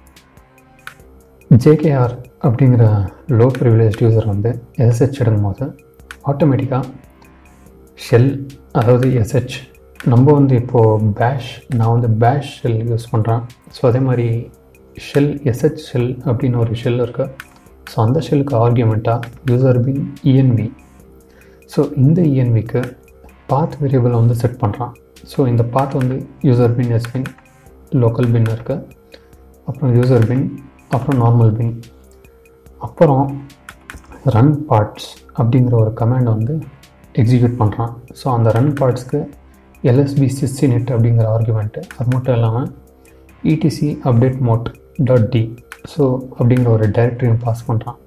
ஜேகேஆர் அப்படிங்கிற லோ ப்ரிவிலேஜ் யூசர் வந்து எஸ்ஹெச் எடுக்கும்போது ஆட்டோமேட்டிக்காக ஷெல் அதாவது எஸ்ஹெச் நம்ம வந்து இப்போது பேஷ் நான் வந்து பேஷ் ஷெல் யூஸ் பண்ணுறேன் ஸோ அதே மாதிரி ஷெல் எஸ்ஹெச் ஷெல் அப்படின்னு ஒரு ஷெல் இருக்குது ஸோ அந்த ஷெல்லுக்கு ஆர்கியூமெண்ட்டாக யூசர் பின் இஎன்வி ஸோ இந்த இஎன்விக்கு பாத் வேரியபிளை வந்து செட் பண்ணுறான் ஸோ இந்த பாத் வந்து user bin S bin local bin இருக்குது அப்புறம் யூசர் பின் அப்புறம் நார்மல் பின் அப்புறம் ரன் பார்ட்ஸ் அப்படிங்கிற ஒரு கமாண்ட் வந்து எக்ஸிக்யூட் பண்ணுறான் ஸோ அந்த ரன் பார்ட்ஸ்க்கு எல்எஸ்பி சிஸ்டினெட் அப்படிங்கிற ஆர்குமெண்ட்டு அது மட்டும் இல்லாமல் etc update motd dot D so அப்படிங்கிற ஒரு டைரக்டரியும் பாஸ் பண்ணுறான்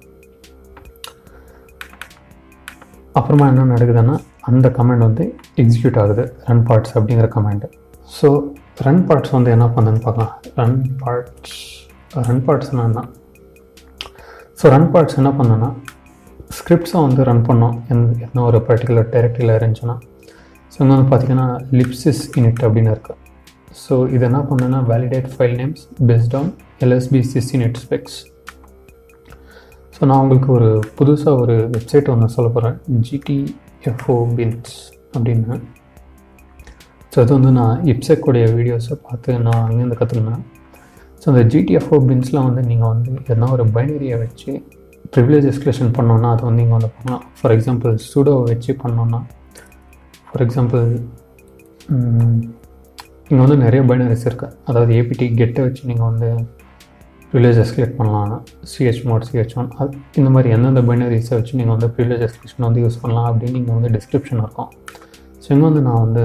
அப்புறமா என்ன நடக்குதுன்னா அந்த கமாண்ட் வந்து எக்ஸிக்யூட் ஆகுது ரன் பார்ட்ஸ் அப்படிங்கிற கமாண்டு ஸோ ரன் பார்ட்ஸ் வந்து என்ன பண்ணுன்னு பார்க்கலாம் ரன் பார்ட்ஸ் ரன் பார்ட்ஸ் என்னன்னா ஸோ ரன் பார்ட்ஸ் என்ன பண்ணோன்னா ஸ்கிரிப்ட்ஸை வந்து ரன் பண்ணோம் எந்த என்ன ஒரு பர்டிகுலர் டைரக்டரியில் இருந்துச்சுன்னா ஸோ இங்கே வந்து பார்த்தீங்கன்னா லிப்சிஸ் இனிட் அப்படின்னு இருக்குது ஸோ இது என்ன பண்ணுன்னா validate file names best on LSB sys init specs so நான் உங்களுக்கு ஒரு புதுசாக ஒரு வெப்சைட் ஒன்று சொல்ல போகிறேன் ஜிடிஎஃப்ஓ பின்ஸ் அப்படின்னு ஸோ அது வந்து நான் இப்செக்குடைய வீடியோஸை பார்த்து நான் அங்கேருந்து கற்றுக்கினேன் ஸோ அந்த ஜிடிஎஃப்ஓ பின்ஸில் வந்து நீங்கள் வந்து எதனா ஒரு பைனரியை வச்சு ப்ரிவிலேஜ் எஸ்கலேஷன் பண்ணோன்னா அது வந்து நீங்கள் வந்து பண்ணலாம் ஃபார் எக்ஸாம்பிள் சுடோவை வச்சு பண்ணோன்னா ஃபார் எக்ஸாம்பிள் இங்கே வந்து நிறைய பைனரிஸ் இருக்குது அதாவது ஏபிடி கெட்டை வச்சு நீங்கள் வந்து ப்ரிவிலேஜ் எஸ்கலேட் பண்ணலாம் சிஹெச் மோட் சிஹெச் ஒன் அது இந்த மாதிரி எந்தெந்த பைனரிஸை வச்சு நீங்கள் வந்து ப்ரிவிலேஜ் எஸ்கலேஷன் வந்து யூஸ் பண்ணலாம் அப்படின்னு நீங்கள் வந்து டிஸ்கிரிப்ஷன் இருக்கும் ஸோ இங்கே வந்து நான் வந்து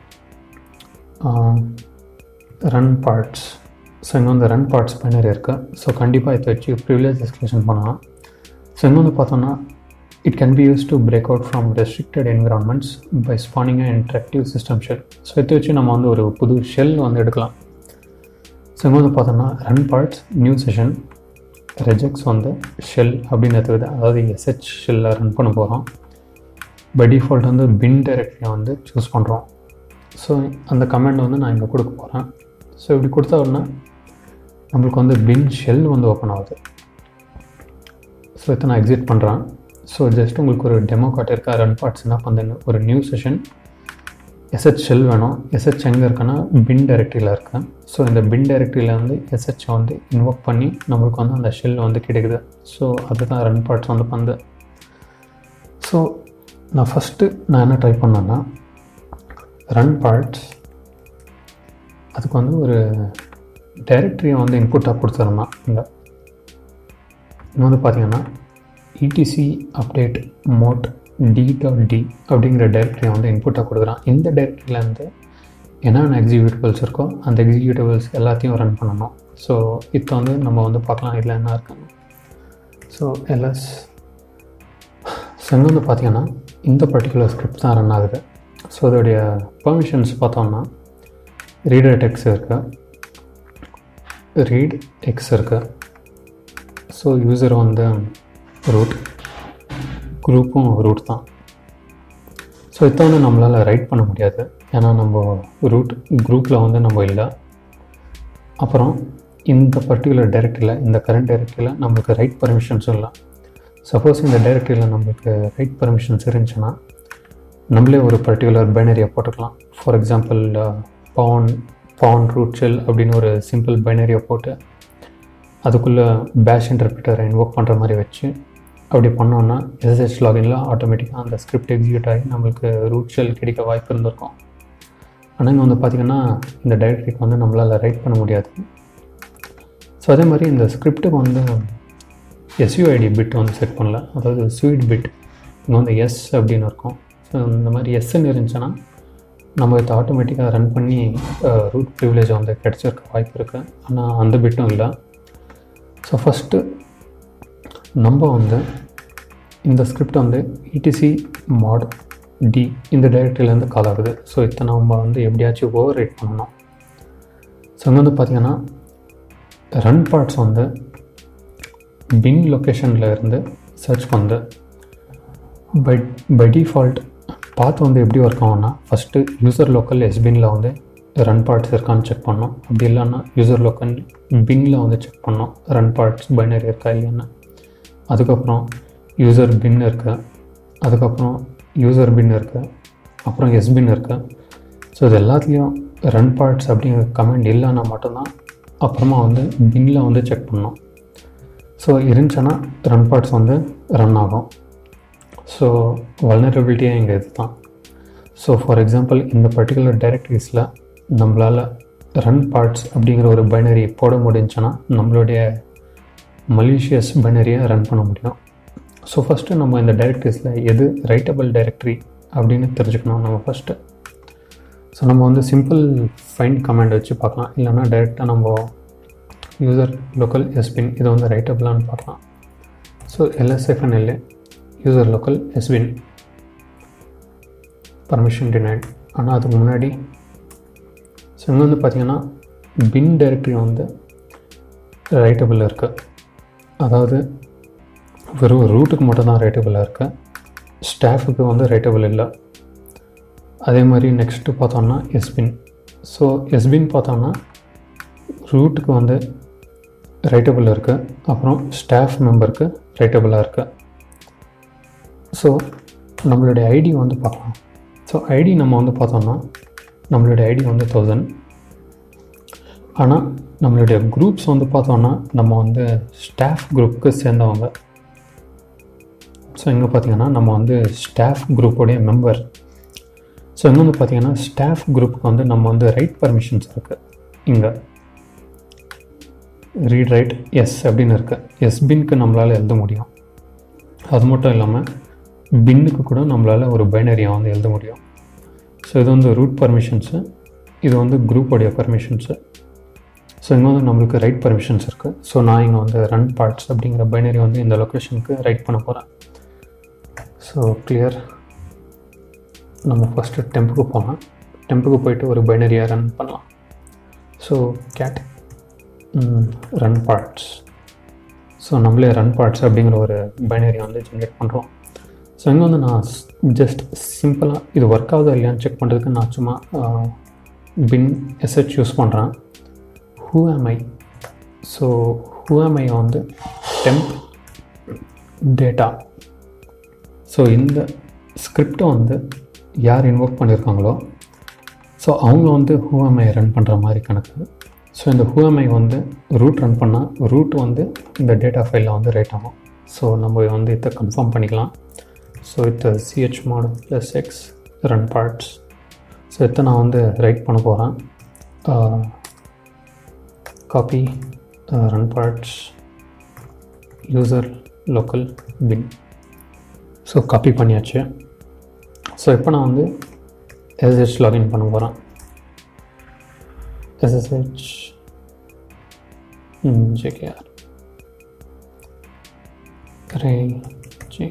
ரன் பார்ட்ஸ் ஸோ இங்கே வந்து ரன் பார்ட்ஸ் பைனரி இருக்குது ஸோ கண்டிப்பாக இதை வச்சு ப்ரிவிலேஜ் எஸ்கலேஷன் பண்ணலாம் ஸோ இங்கே வந்து பார்த்தோன்னா it can be use to break out from restricted environments by spawning and interactive system shell so இதை வச்சு நம்ம வந்து ஒரு புது ஷெல் வந்து எடுக்கலாம் ஸோ இங்கே வந்து பார்த்தோம்னா run parts new session rejects வந்து ஷெல் அப்படின்னு எடுத்துக்குது அதாவது எஸ்ஹெச் ஷெல்லில் ரன் பண்ண போகிறோம் பை டிஃபால்ட் வந்து பின் டைரக்டரியை வந்து சூஸ் பண்ணுறோம் ஸோ அந்த கமெண்ட் வந்து நான் இங்கே கொடுக்க போகிறேன் ஸோ இப்படி கொடுத்தா உடனே நம்மளுக்கு வந்து பின் ஷெல் வந்து ஓப்பன் ஆகுது ஸோ இதை நான் எக்ஸிட் பண்ணுறேன் ஸோ ஜஸ்ட் உங்களுக்கு ஒரு டெமோ காட்டியிருக்கா ரன் பார்ட்ஸ் என்ன பண்ணுங்க ஒரு நியூ செஷன் எஸ்ஹெச் ஷெல் வேணும் எஸ்ஹெச் எங்கே இருக்குன்னா பின் டைரக்டரியில் இருக்கேன் ஸோ இந்த பின் டைரக்டரியில் வந்து எஸ்ஹெச் வந்து இன்வோக் பண்ணி நம்மளுக்கு வந்து அந்த ஷெல் வந்து கிடைக்குது ஸோ அதுதான் ரன் பார்ட்ஸ் வந்து பண்ணுது ஸோ நான் ஃபஸ்ட்டு நான் என்ன ட்ரை பண்ணேன்னா ரன் பார்ட்ஸ் அதுக்கு வந்து ஒரு டைரக்டரியை வந்து இன்புட்டாக கொடுத்துருந்தான் இங்கே இங்கே வந்து பார்த்தீங்கன்னா ETC update mod D dot D அப்படிங்கிற டைரக்டரியை வந்து இன்புட்டாக கொடுக்குறான் இந்த டைரக்டரியிலேருந்து என்னென்ன எக்ஸிக்யூட்டிவ் இருக்கோ அந்த எக்ஸிக்யூட்டிவ்ஸ் எல்லாத்தையும் ரன் பண்ணணும் ஸோ இப்போ வந்து நம்ம வந்து பார்க்கலாம் இதில் என்ன இருக்குன்னு ஸோ எல்எஸ் ஸோ இங்கே வந்து பார்த்தீங்கன்னா இந்த பர்டிகுலர் ஸ்கிரிப்ட் தான் ரன் ஆகுது ஸோ அதோடைய பர்மிஷன்ஸ் பார்த்தோம்னா ரீடர் டெக்ஸ் இருக்கு ரீட் எக்ஸ் இருக்கு ஸோ யூசர் வந்து ரூட் குரூப்பும் ரூட் தான் ஸோ இதை வந்து நம்மளால் ரைட் பண்ண முடியாது ஏன்னா நம்ம ரூட் குரூப்பில் வந்து நம்ம இல்லை அப்புறம் இந்த பர்டிகுலர் டைரக்டரியில் இந்த கரண்ட் டைரக்டரியில் நம்மளுக்கு ரைட் பர்மிஷன்ஸும் இல்லை சப்போஸ் இந்த டைரக்டரியில் நம்மளுக்கு ரைட் பர்மிஷன்ஸ் இருந்துச்சுன்னா நம்மளே ஒரு பர்டிகுலர் பைனரியை போட்டுக்கலாம் ஃபார் எக்ஸாம்பிள் பவுன் பவுன் ரூட் ஷெல் அப்படின்னு ஒரு சிம்பிள் பைனரியை போட்டு அதுக்குள்ளே பேஷ் இன்டர்பிரிட்டரை இன்வோக் பண்ணுற மாதிரி வச்சு அப்படி பண்ணோன்னா எஸ்எஸ்ஹெச் லாகினில் ஆட்டோமேட்டிக்காக அந்த ஸ்கிரிப்ட் எக்ஸிக்யூட் ஆகி நம்மளுக்கு ரூட் ஷெல் கிடைக்க வாய்ப்பு இருந்திருக்கும் ஆனால் இங்கே வந்து பார்த்திங்கன்னா இந்த டைரக்டரிக்கு வந்து நம்மளால் ரைட் பண்ண முடியாது ஸோ அதே மாதிரி இந்த ஸ்கிரிப்ட்டுக்கு வந்து எஸ்யூஐடி பிட் வந்து செட் பண்ணல அதாவது ஸ்வீட் பிட் இங்கே வந்து எஸ் அப்படின்னு இருக்கும் ஸோ இந்த மாதிரி எஸ்ன்னு இருந்துச்சுன்னா நம்ம இதை ஆட்டோமேட்டிக்காக ரன் பண்ணி ரூட் ப்ரிவிலேஜ் வந்து கிடச்சிருக்க வாய்ப்பு இருக்குது ஆனால் அந்த பிட்டும் இல்லை ஸோ ஃபஸ்ட்டு நம்ம வந்து இந்த ஸ்கிரிப்ட் வந்து இடிசி மாட் டி இந்த டைரக்டரியிலேருந்து கால் ஆகுது ஸோ இதை நம்ம வந்து எப்படியாச்சும் ஓவர் ரைட் பண்ணணும் ஸோ இங்கே வந்து பார்த்திங்கன்னா ரன் பார்ட்ஸ் வந்து பிங் லொக்கேஷனில் இருந்து சர்ச் பண்ணுது பை பை டிஃபால்ட் பாத் வந்து எப்படி ஒர்க் ஆகும்னா ஃபஸ்ட்டு யூசர் லோக்கல் எஸ்பின்ல வந்து ரன் பார்ட்ஸ் இருக்கான்னு செக் பண்ணோம் அப்படி இல்லைன்னா யூசர் லோக்கல் பின்னில் வந்து செக் பண்ணோம் ரன் பார்ட்ஸ் பைனரி இருக்கா இல்லைன்னு அதுக்கப்புறம் யூசர் பின் இருக்கு அதுக்கப்புறம் யூசர் பின் இருக்கு அப்புறம் எஸ் பின் இருக்கு ஸோ இது எல்லாத்துலேயும் ரன் பார்ட்ஸ் அப்படிங்கிற கமெண்ட் இல்லைன்னா மட்டும்தான் அப்புறமா வந்து பின்னில் வந்து செக் பண்ணோம் ஸோ இருந்துச்சுன்னா ரன் பார்ட்ஸ் வந்து ரன் ஆகும் ஸோ வல்னரபிலிட்டியே இங்கே இது தான் ஸோ ஃபார் எக்ஸாம்பிள் இந்த பர்டிகுலர் டைரக்டரிஸில் நம்மளால் ரன் பார்ட்ஸ் அப்படிங்கிற ஒரு பைனரி போட முடிஞ்சுன்னா நம்மளுடைய மலீஷியஸ் பைனரியை ரன் பண்ண முடியும் ஸோ ஃபஸ்ட்டு நம்ம இந்த டைரக்டரிஸில் எது ரைட்டபிள் டைரக்டரி அப்படின்னு தெரிஞ்சுக்கணும் நம்ம ஃபஸ்ட்டு ஸோ நம்ம வந்து சிம்பிள் ஃபைண்ட் கமாண்ட் வச்சு பார்க்கலாம் இல்லைன்னா டைரெக்டாக நம்ம யூசர் லோக்கல் எஸ்பின் இதை வந்து ரைட்டபிளான்னு பார்க்கலாம் so LSFNLA user local sbin permission denied ஆனால் அதுக்கு முன்னாடி ஸோ இங்கே வந்து பார்த்தீங்கன்னா பின் டைரக்டரி வந்து ரைட்டபிள் இருக்குது அதாவது வெறும் ரூட்டுக்கு மட்டும் தான் ரைட்டபிளாக இருக்குது ஸ்டாஃபுக்கு வந்து ரைட்டபிள் இல்லை அதே மாதிரி நெக்ஸ்ட்டு பார்த்தோம்னா எஸ்பின் ஸோ எஸ்பின் பார்த்தோம்னா ரூட்டுக்கு வந்து ரைட்டபிள் இருக்குது அப்புறம் ஸ்டாஃப் மெம்பருக்கு ரைட்டபிளாக இருக்குது ஸோ நம்மளுடைய ஐடி வந்து பார்க்கலாம் ஸோ ஐடி நம்ம வந்து பார்த்தோம்னா நம்மளுடைய ஐடி வந்து தௌசண்ட் ஆனால் நம்மளுடைய குரூப்ஸ் வந்து பார்த்தோம்னா நம்ம வந்து ஸ்டாஃப் குரூப்புக்கு சேர்ந்தவங்க ஸோ இங்கே பார்த்தீங்கன்னா நம்ம வந்து ஸ்டாஃப் குரூப்போடைய மெம்பர் ஸோ இங்கே வந்து பார்த்தீங்கன்னா ஸ்டாஃப் குரூப்புக்கு வந்து நம்ம வந்து ரைட் பர்மிஷன்ஸ் இருக்குது இங்கே ரீட் ரைட் எஸ் அப்படின்னு இருக்குது எஸ் பின்க்கு நம்மளால் எழுத முடியும் அது மட்டும் இல்லாமல் பின்னுக்கு கூட நம்மளால் ஒரு பைனரியை வந்து எழுத முடியும் ஸோ இது வந்து ரூட் பர்மிஷன்ஸு இது வந்து குரூப்போடைய பர்மிஷன்ஸு ஸோ இங்கே வந்து நம்மளுக்கு ரைட் பர்மிஷன்ஸ் இருக்குது ஸோ நான் இங்கே வந்து ரன் பார்ட்ஸ் அப்படிங்கிற பைனரி வந்து இந்த லொக்கேஷனுக்கு ரைட் பண்ண போகிறேன் ஸோ கிளியர் நம்ம ஃபஸ்ட்டு டெம்புக்கு போகலாம் டெம்புக்கு போயிட்டு ஒரு பைனரியாக ரன் பண்ணலாம் so cat run parts so நம்மளே ரன் பார்ட்ஸ் அப்படிங்கிற ஒரு பைனரி வந்து ஜென்ரேட் பண்ணுறோம் ஸோ இங்கே வந்து நான் ஜஸ்ட் சிம்பிளாக இது ஒர்க் ஆகுதா இல்லையான்னு செக் பண்ணுறதுக்கு நான் சும்மா பின் எஸ்ஹெச் யூஸ் பண்ணுறேன் who am I so who am ஐ வந்து டெம்ப் டேட்டா ஸோ இந்த ஸ்கிரிப்டை வந்து யார் இன்வோக் பண்ணியிருக்காங்களோ ஸோ அவங்க வந்து ஹூஎம்ஐ ரன் பண்ணுற மாதிரி கணக்கு ஸோ இந்த ஹூஎம்ஐ வந்து ரூட் ரன் பண்ணால் ரூட் வந்து இந்த டேட்டா ஃபைலில் வந்து ரைட் ஆகும் ஸோ நம்ம வந்து இதை கன்ஃபார்ம் பண்ணிக்கலாம் ஸோ இத்த chmod plus X run parts so இதை நான் வந்து ரைட் பண்ண போகிறேன் copy run parts user local bin so copy பண்ணியாச்சு ஸோ இப்போ நான் வந்து எஸ்எஸ்ஹெச் லாகின் பண்ண போகிறேன் எஸ்எஸ்ஹெச் ஜேகேஆர் கரை ஜே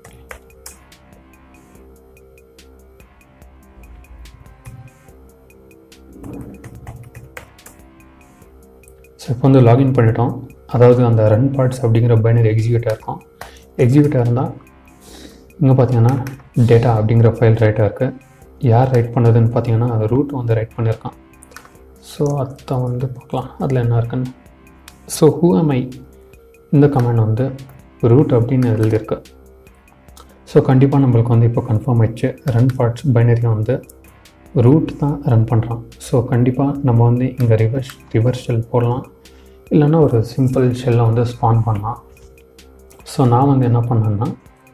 ஸோ இப்போ வந்து லாகின் பண்ணிட்டோம் அதாவது அந்த ரன் பார்ட்ஸ் அப்படிங்கிற பைனரி எக்ஸிக்யூட்டாக இருக்கும் எக்ஸிக்யூட்டாக இருந்தால் இங்கே பார்த்தீங்கன்னா டேட்டா அப்படிங்கிற ஃபைல் ரைட்டாக இருக்குது யார் ரைட் பண்ணதுன்னு பார்த்தீங்கன்னா ரூட் வந்து ரைட் பண்ணியிருக்கான் ஸோ அதை வந்து பார்க்கலாம் அதில் என்ன இருக்குன்னு ஸோ ஹூ am I இந்த கமெண்ட் வந்து ரூட் அப்படின்னு எழுதியிருக்கு ஸோ கண்டிப்பாக நம்மளுக்கு வந்து இப்போ கன்ஃபார்ம் ஆயிடுச்சு ரன் பார்ட்ஸ் பைனரி வந்து ரூட் தான் ரன் பண்ணுறான் ஸோ கண்டிப்பாக நம்ம வந்து இங்கே ரிவர்ஸ் ரிவர்ஸ் ஷெல் போடலாம் இல்லைன்னா ஒரு சிம்பிள் ஷெல்லை வந்து ஸ்பான் பண்ணலாம் ஸோ நான் வந்து என்ன பண்ணேன்னா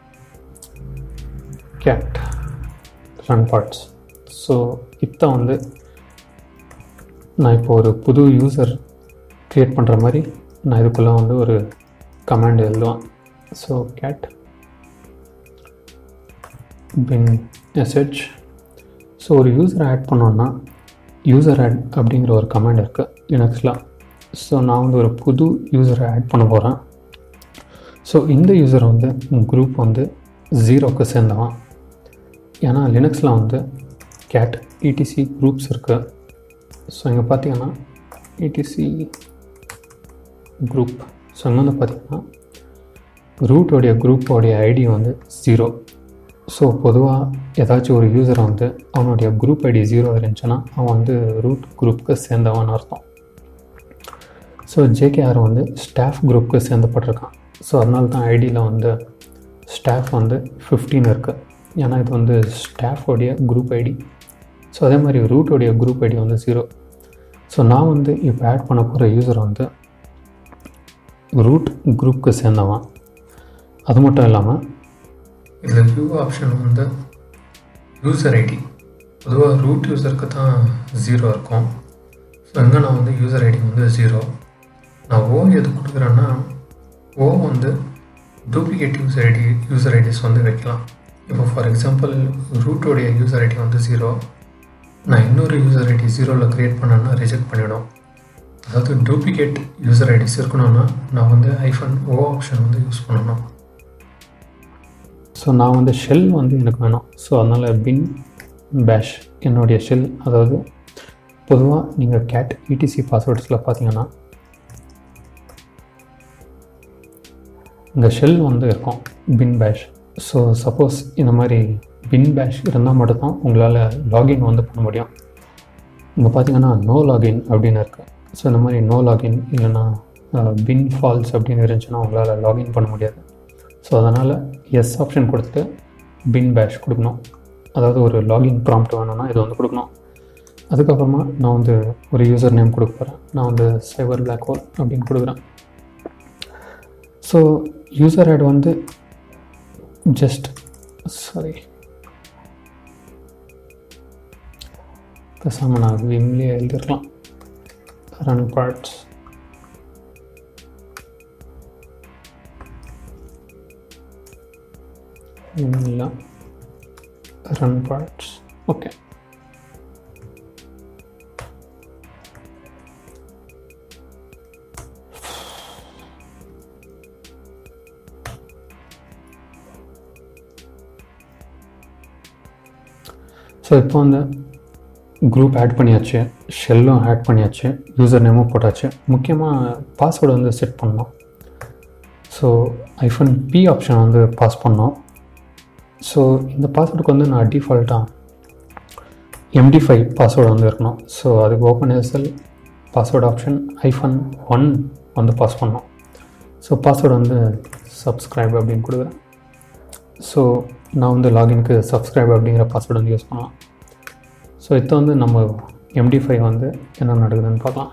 கேட் ரன் பார்ட்ஸ் ஸோ இப்போ வந்து நான் இப்போ ஒரு புது யூசர் க்ரியேட் பண்ணுற மாதிரி நான் இதுக்குள்ளே வந்து ஒரு கமாண்ட் எழுதுவேன் so cat bin SH so ஒரு யூசரை ஆட் பண்ணோன்னா யூசர் ஆட் அப்படிங்கிற ஒரு கமாண்ட் இருக்குது லினக்ஸில் ஸோ நான் வந்து ஒரு புது யூசரை ஆட் பண்ண போகிறேன் ஸோ இந்த யூசர் வந்து குரூப் வந்து ஜீரோக்கு சேர்ந்தவன் ஏன்னா லினக்ஸில் வந்து கேட் இடிசி குரூப்ஸ் இருக்குது ஸோ இங்கே பார்த்தீங்கன்னா இடிசி குரூப் ஸோ இங்கே வந்து பார்த்தீங்கன்னா ரூட்டோடைய குரூப்போடைய ஐடி வந்து ஜீரோ ஸோ பொதுவாக ஏதாச்சும் ஒரு யூசர் வந்து அவனுடைய குரூப் ஐடி ஜீரோ இருந்துச்சுன்னா அவன் வந்து ரூட் குரூப்புக்கு சேர்ந்தவன் அர்த்தம் ஸோ ஜேகேஆர் வந்து ஸ்டாஃப் குரூப்புக்கு சேர்ந்தப்பட்டிருக்கான் ஸோ அதனால தான் ஐடியில் வந்து ஸ்டாஃப் வந்து ஃபிஃப்டீன் இருக்குது ஏன்னா இது வந்து ஸ்டாஃபோடைய குரூப் ஐடி ஸோ அதே மாதிரி ரூட்டோடைய குரூப் ஐடி வந்து ஜீரோ ஸோ நான் வந்து இப்போ ஆட் பண்ண போகிற யூசர் வந்து ரூட் குரூப்புக்கு சேர்ந்தவன் அது மட்டும் இல்லாமல் இதில் வியூ ஆப்ஷன் வந்து யூசர் ஐடி பொதுவாக ரூட் யூசருக்கு தான் ஜீரோ இருக்கும் ஸோ இங்கே நான் வந்து யூசர் ஐடி வந்து ஜீரோ நான் ஓ எது கொடுக்குறேன்னா ஓ வந்து duplicate user ID user IDs வந்து வைக்கலாம் இப்போ ஃபார் எக்ஸாம்பிள் ரூட்டோடைய யூசர் ஐடி வந்து ஜீரோ நான் இன்னொரு யூசர் ஐடி ஜீரோவில் க்ரியேட் பண்ணேன்னா ரிஜெக்ட் பண்ணிவிடும் அதாவது டூப்ளிகேட் யூசர் ஐடிஸ் இருக்கணும்னா நான் வந்து ஐஃபன் ஓ ஆப்ஷன் வந்து யூஸ் பண்ணணும் ஸோ நான் வந்து ஷெல் வந்து எனக்கு வேணும் ஸோ அதனால் பின் பேஷ் என்னுடைய ஷெல் அதாவது பொதுவாக நீங்கள் கேட் இடிசி பாஸ்வேர்ட்ஸில் பார்த்தீங்கன்னா இந்த ஷெல் வந்து இருக்கும் பின் பேஷ் ஸோ சப்போஸ் இந்த மாதிரி பின் பேஷ் இருந்தால் மட்டும்தான் உங்களால் லாகின் வந்து பண்ண முடியும் இங்கே பார்த்தீங்கன்னா நோ லாகின் அப்படின்னு இருக்குது ஸோ இந்த மாதிரி நோ லாகின் இல்லைன்னா பின் ஃபால்ஸ் அப்படின்னு இருந்துச்சுன்னா உங்களால் லாகின் பண்ண முடியாது ஸோ அதனால் எஸ் ஆப்ஷன் கொடுத்துட்டு பின் பேஷ் கொடுக்கணும் அதாவது ஒரு லாகின் ப்ராம்ப்ட் வேணும்னா இது வந்து கொடுக்கணும் அதுக்கப்புறமா நான் வந்து ஒரு யூசர் நேம் கொடுக்க போகிறேன் நான் வந்து சைபர் பிளாக் ஹோல் அப்படின்னு கொடுக்குறேன் ஸோ யூசர் ஐடி வந்து ஜஸ்ட் சாரி பேசாமல் நான் விம்லேயே எழுதிருக்கலாம் ரன் பார்ட்ஸ் விம்ல ரன் பார்ட்ஸ் ஓகே ஸோ இப்போ வந்து குரூப் ஆட் பண்ணியாச்சு ஷெல்லும் ஆட் பண்ணியாச்சு யூசர் நேமும் போட்டாச்சு முக்கியமாக பாஸ்வேர்டு வந்து செட் பண்ணோம் ஸோ ஐஃபோன் பி ஆப்ஷன் வந்து பாஸ் பண்ணோம் ஸோ இந்த பாஸ்வேர்டுக்கு வந்து நான் டிஃபால்ட்டாக எம்டி ஃபைவ் பாஸ்வேர்டு வந்து இருக்கணும் ஸோ அதுக்கு open SL password option hyphen one வந்து பாஸ் பண்ணோம் ஸோ பாஸ்வேர்டு வந்து சப்ஸ்கிரைப் அப்படின்னு கொடுக்குறேன் ஸோ நான் வந்து லாகின்க்கு சப்ஸ்கிரைப் அப்படிங்கிற பாஸ்வேர்டு வந்து யூஸ் பண்ணலாம் ஸோ இப்போ வந்து நம்ம எம்டி ஃபைவ் வந்து என்ன நடக்குதுன்னு பார்க்கலாம்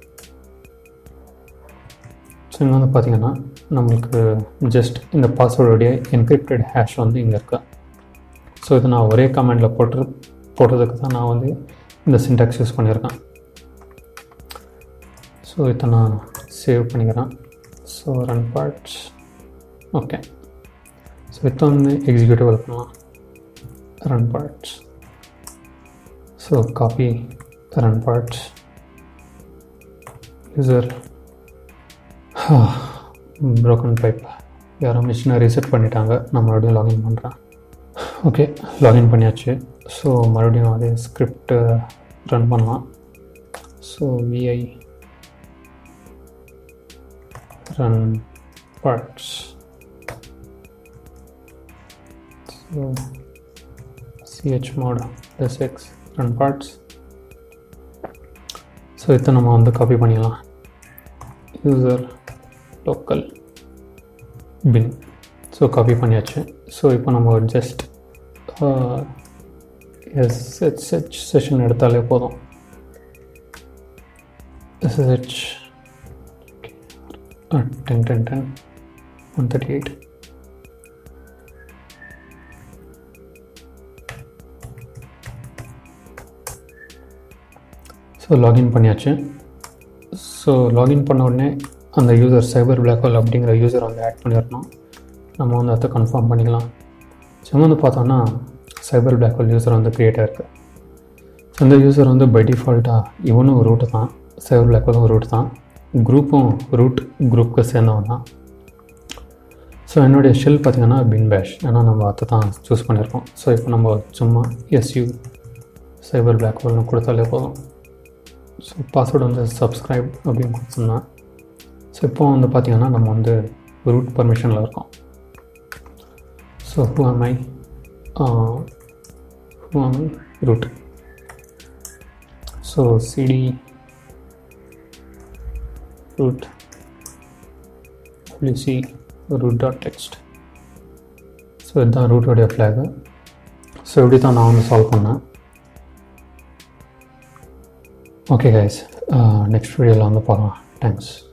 ஸோ இங்கே வந்து பார்த்தீங்கன்னா நம்மளுக்கு ஜஸ்ட் இந்த பாஸ்வேர்டுடைய என்கிரிப்டட் ஹேஷ் வந்து இங்கே இருக்கு ஸோ இது நான் ஒரே கமெண்டில் போட்டு போடுறதுக்கு தான் நான் வந்து இந்த சின்டாக்ஸ் யூஸ் பண்ணியிருக்கேன் ஸோ இதை நான் சேவ் பண்ணிக்கிறேன் so run parts okay so இப்போ வந்து எக்ஸிக்யூட்டிவ் பண்ணலாம் run parts so copy run parts user broken pipe யாரோ மிஷினை ரீசெட் பண்ணிட்டாங்க நான் மறுபடியும் லாகின் பண்ணுறேன் ஓகே லாகின் பண்ணியாச்சு ஸோ மறுபடியும் அதே ஸ்கிரிப்ட் ரன் பண்ணலாம் so VI run parts so chmod plus x run parts so இதை நம்ம வந்து காப்பி பண்ணிடலாம் user local bin so copy பண்ணியாச்சு ஸோ இப்போ நம்ம ஜஸ்ட் எஸ்ஹெச் செஷன் எடுத்தாலே போதும் SH ten ten ten one thirty eight so login பண்ணியாச்சு ஸோ லாகின் பண்ண உடனே அந்த யூசர் சைபர் பிளாக் ஹோல் அப்படிங்கிற யூசர் வந்து ஆட் பண்ணிடணும் நம்ம வந்து அதை கன்ஃபார்ம் பண்ணிக்கலாம் ஸோ வந்து பார்த்தோன்னா சைபர் பிளாக் ஹோல் யூசர் வந்து க்ரியேட் ஆயிருக்கு ஸோ இந்த யூசர் வந்து பை டிஃபால்ட்டாக இவனும் ரூட்டு தான் சைபர் பிளாக் ஹோலும் ரூட் தான் குரூப்பும் ரூட் குரூப்புக்கு சேர்ந்தவன் தான் ஸோ என்னுடைய ஷெல் பார்த்திங்கன்னா பின் பேஷ் ஏன்னா நம்ம அதை தான் சூஸ் பண்ணியிருக்கோம் ஸோ இப்போ நம்ம சும்மா எஸ்யூ சைபர் பிளாக் ஹோல்னு கொடுத்தாலே போதும் ஸோ பாஸ்வேர்டு வந்து சப்ஸ்கிரைப் அப்படின்னு கொடுத்துருந்தேன் ஸோ இப்போ வந்து பார்த்திங்கன்னா நம்ம வந்து ரூட் பர்மிஷனில் இருக்கோம் so who am I who am I root so cd root wc root dot text so இதுதான் ரூட்டோடைய ஃப்ளாகு ஸோ இப்படி தான் நான் வந்து சால்வ் பண்ணேன் ஓகே கைஸ் நெக்ஸ்ட் வீடியோவில் வந்து பார்க்கலாம் தேங்க்ஸ்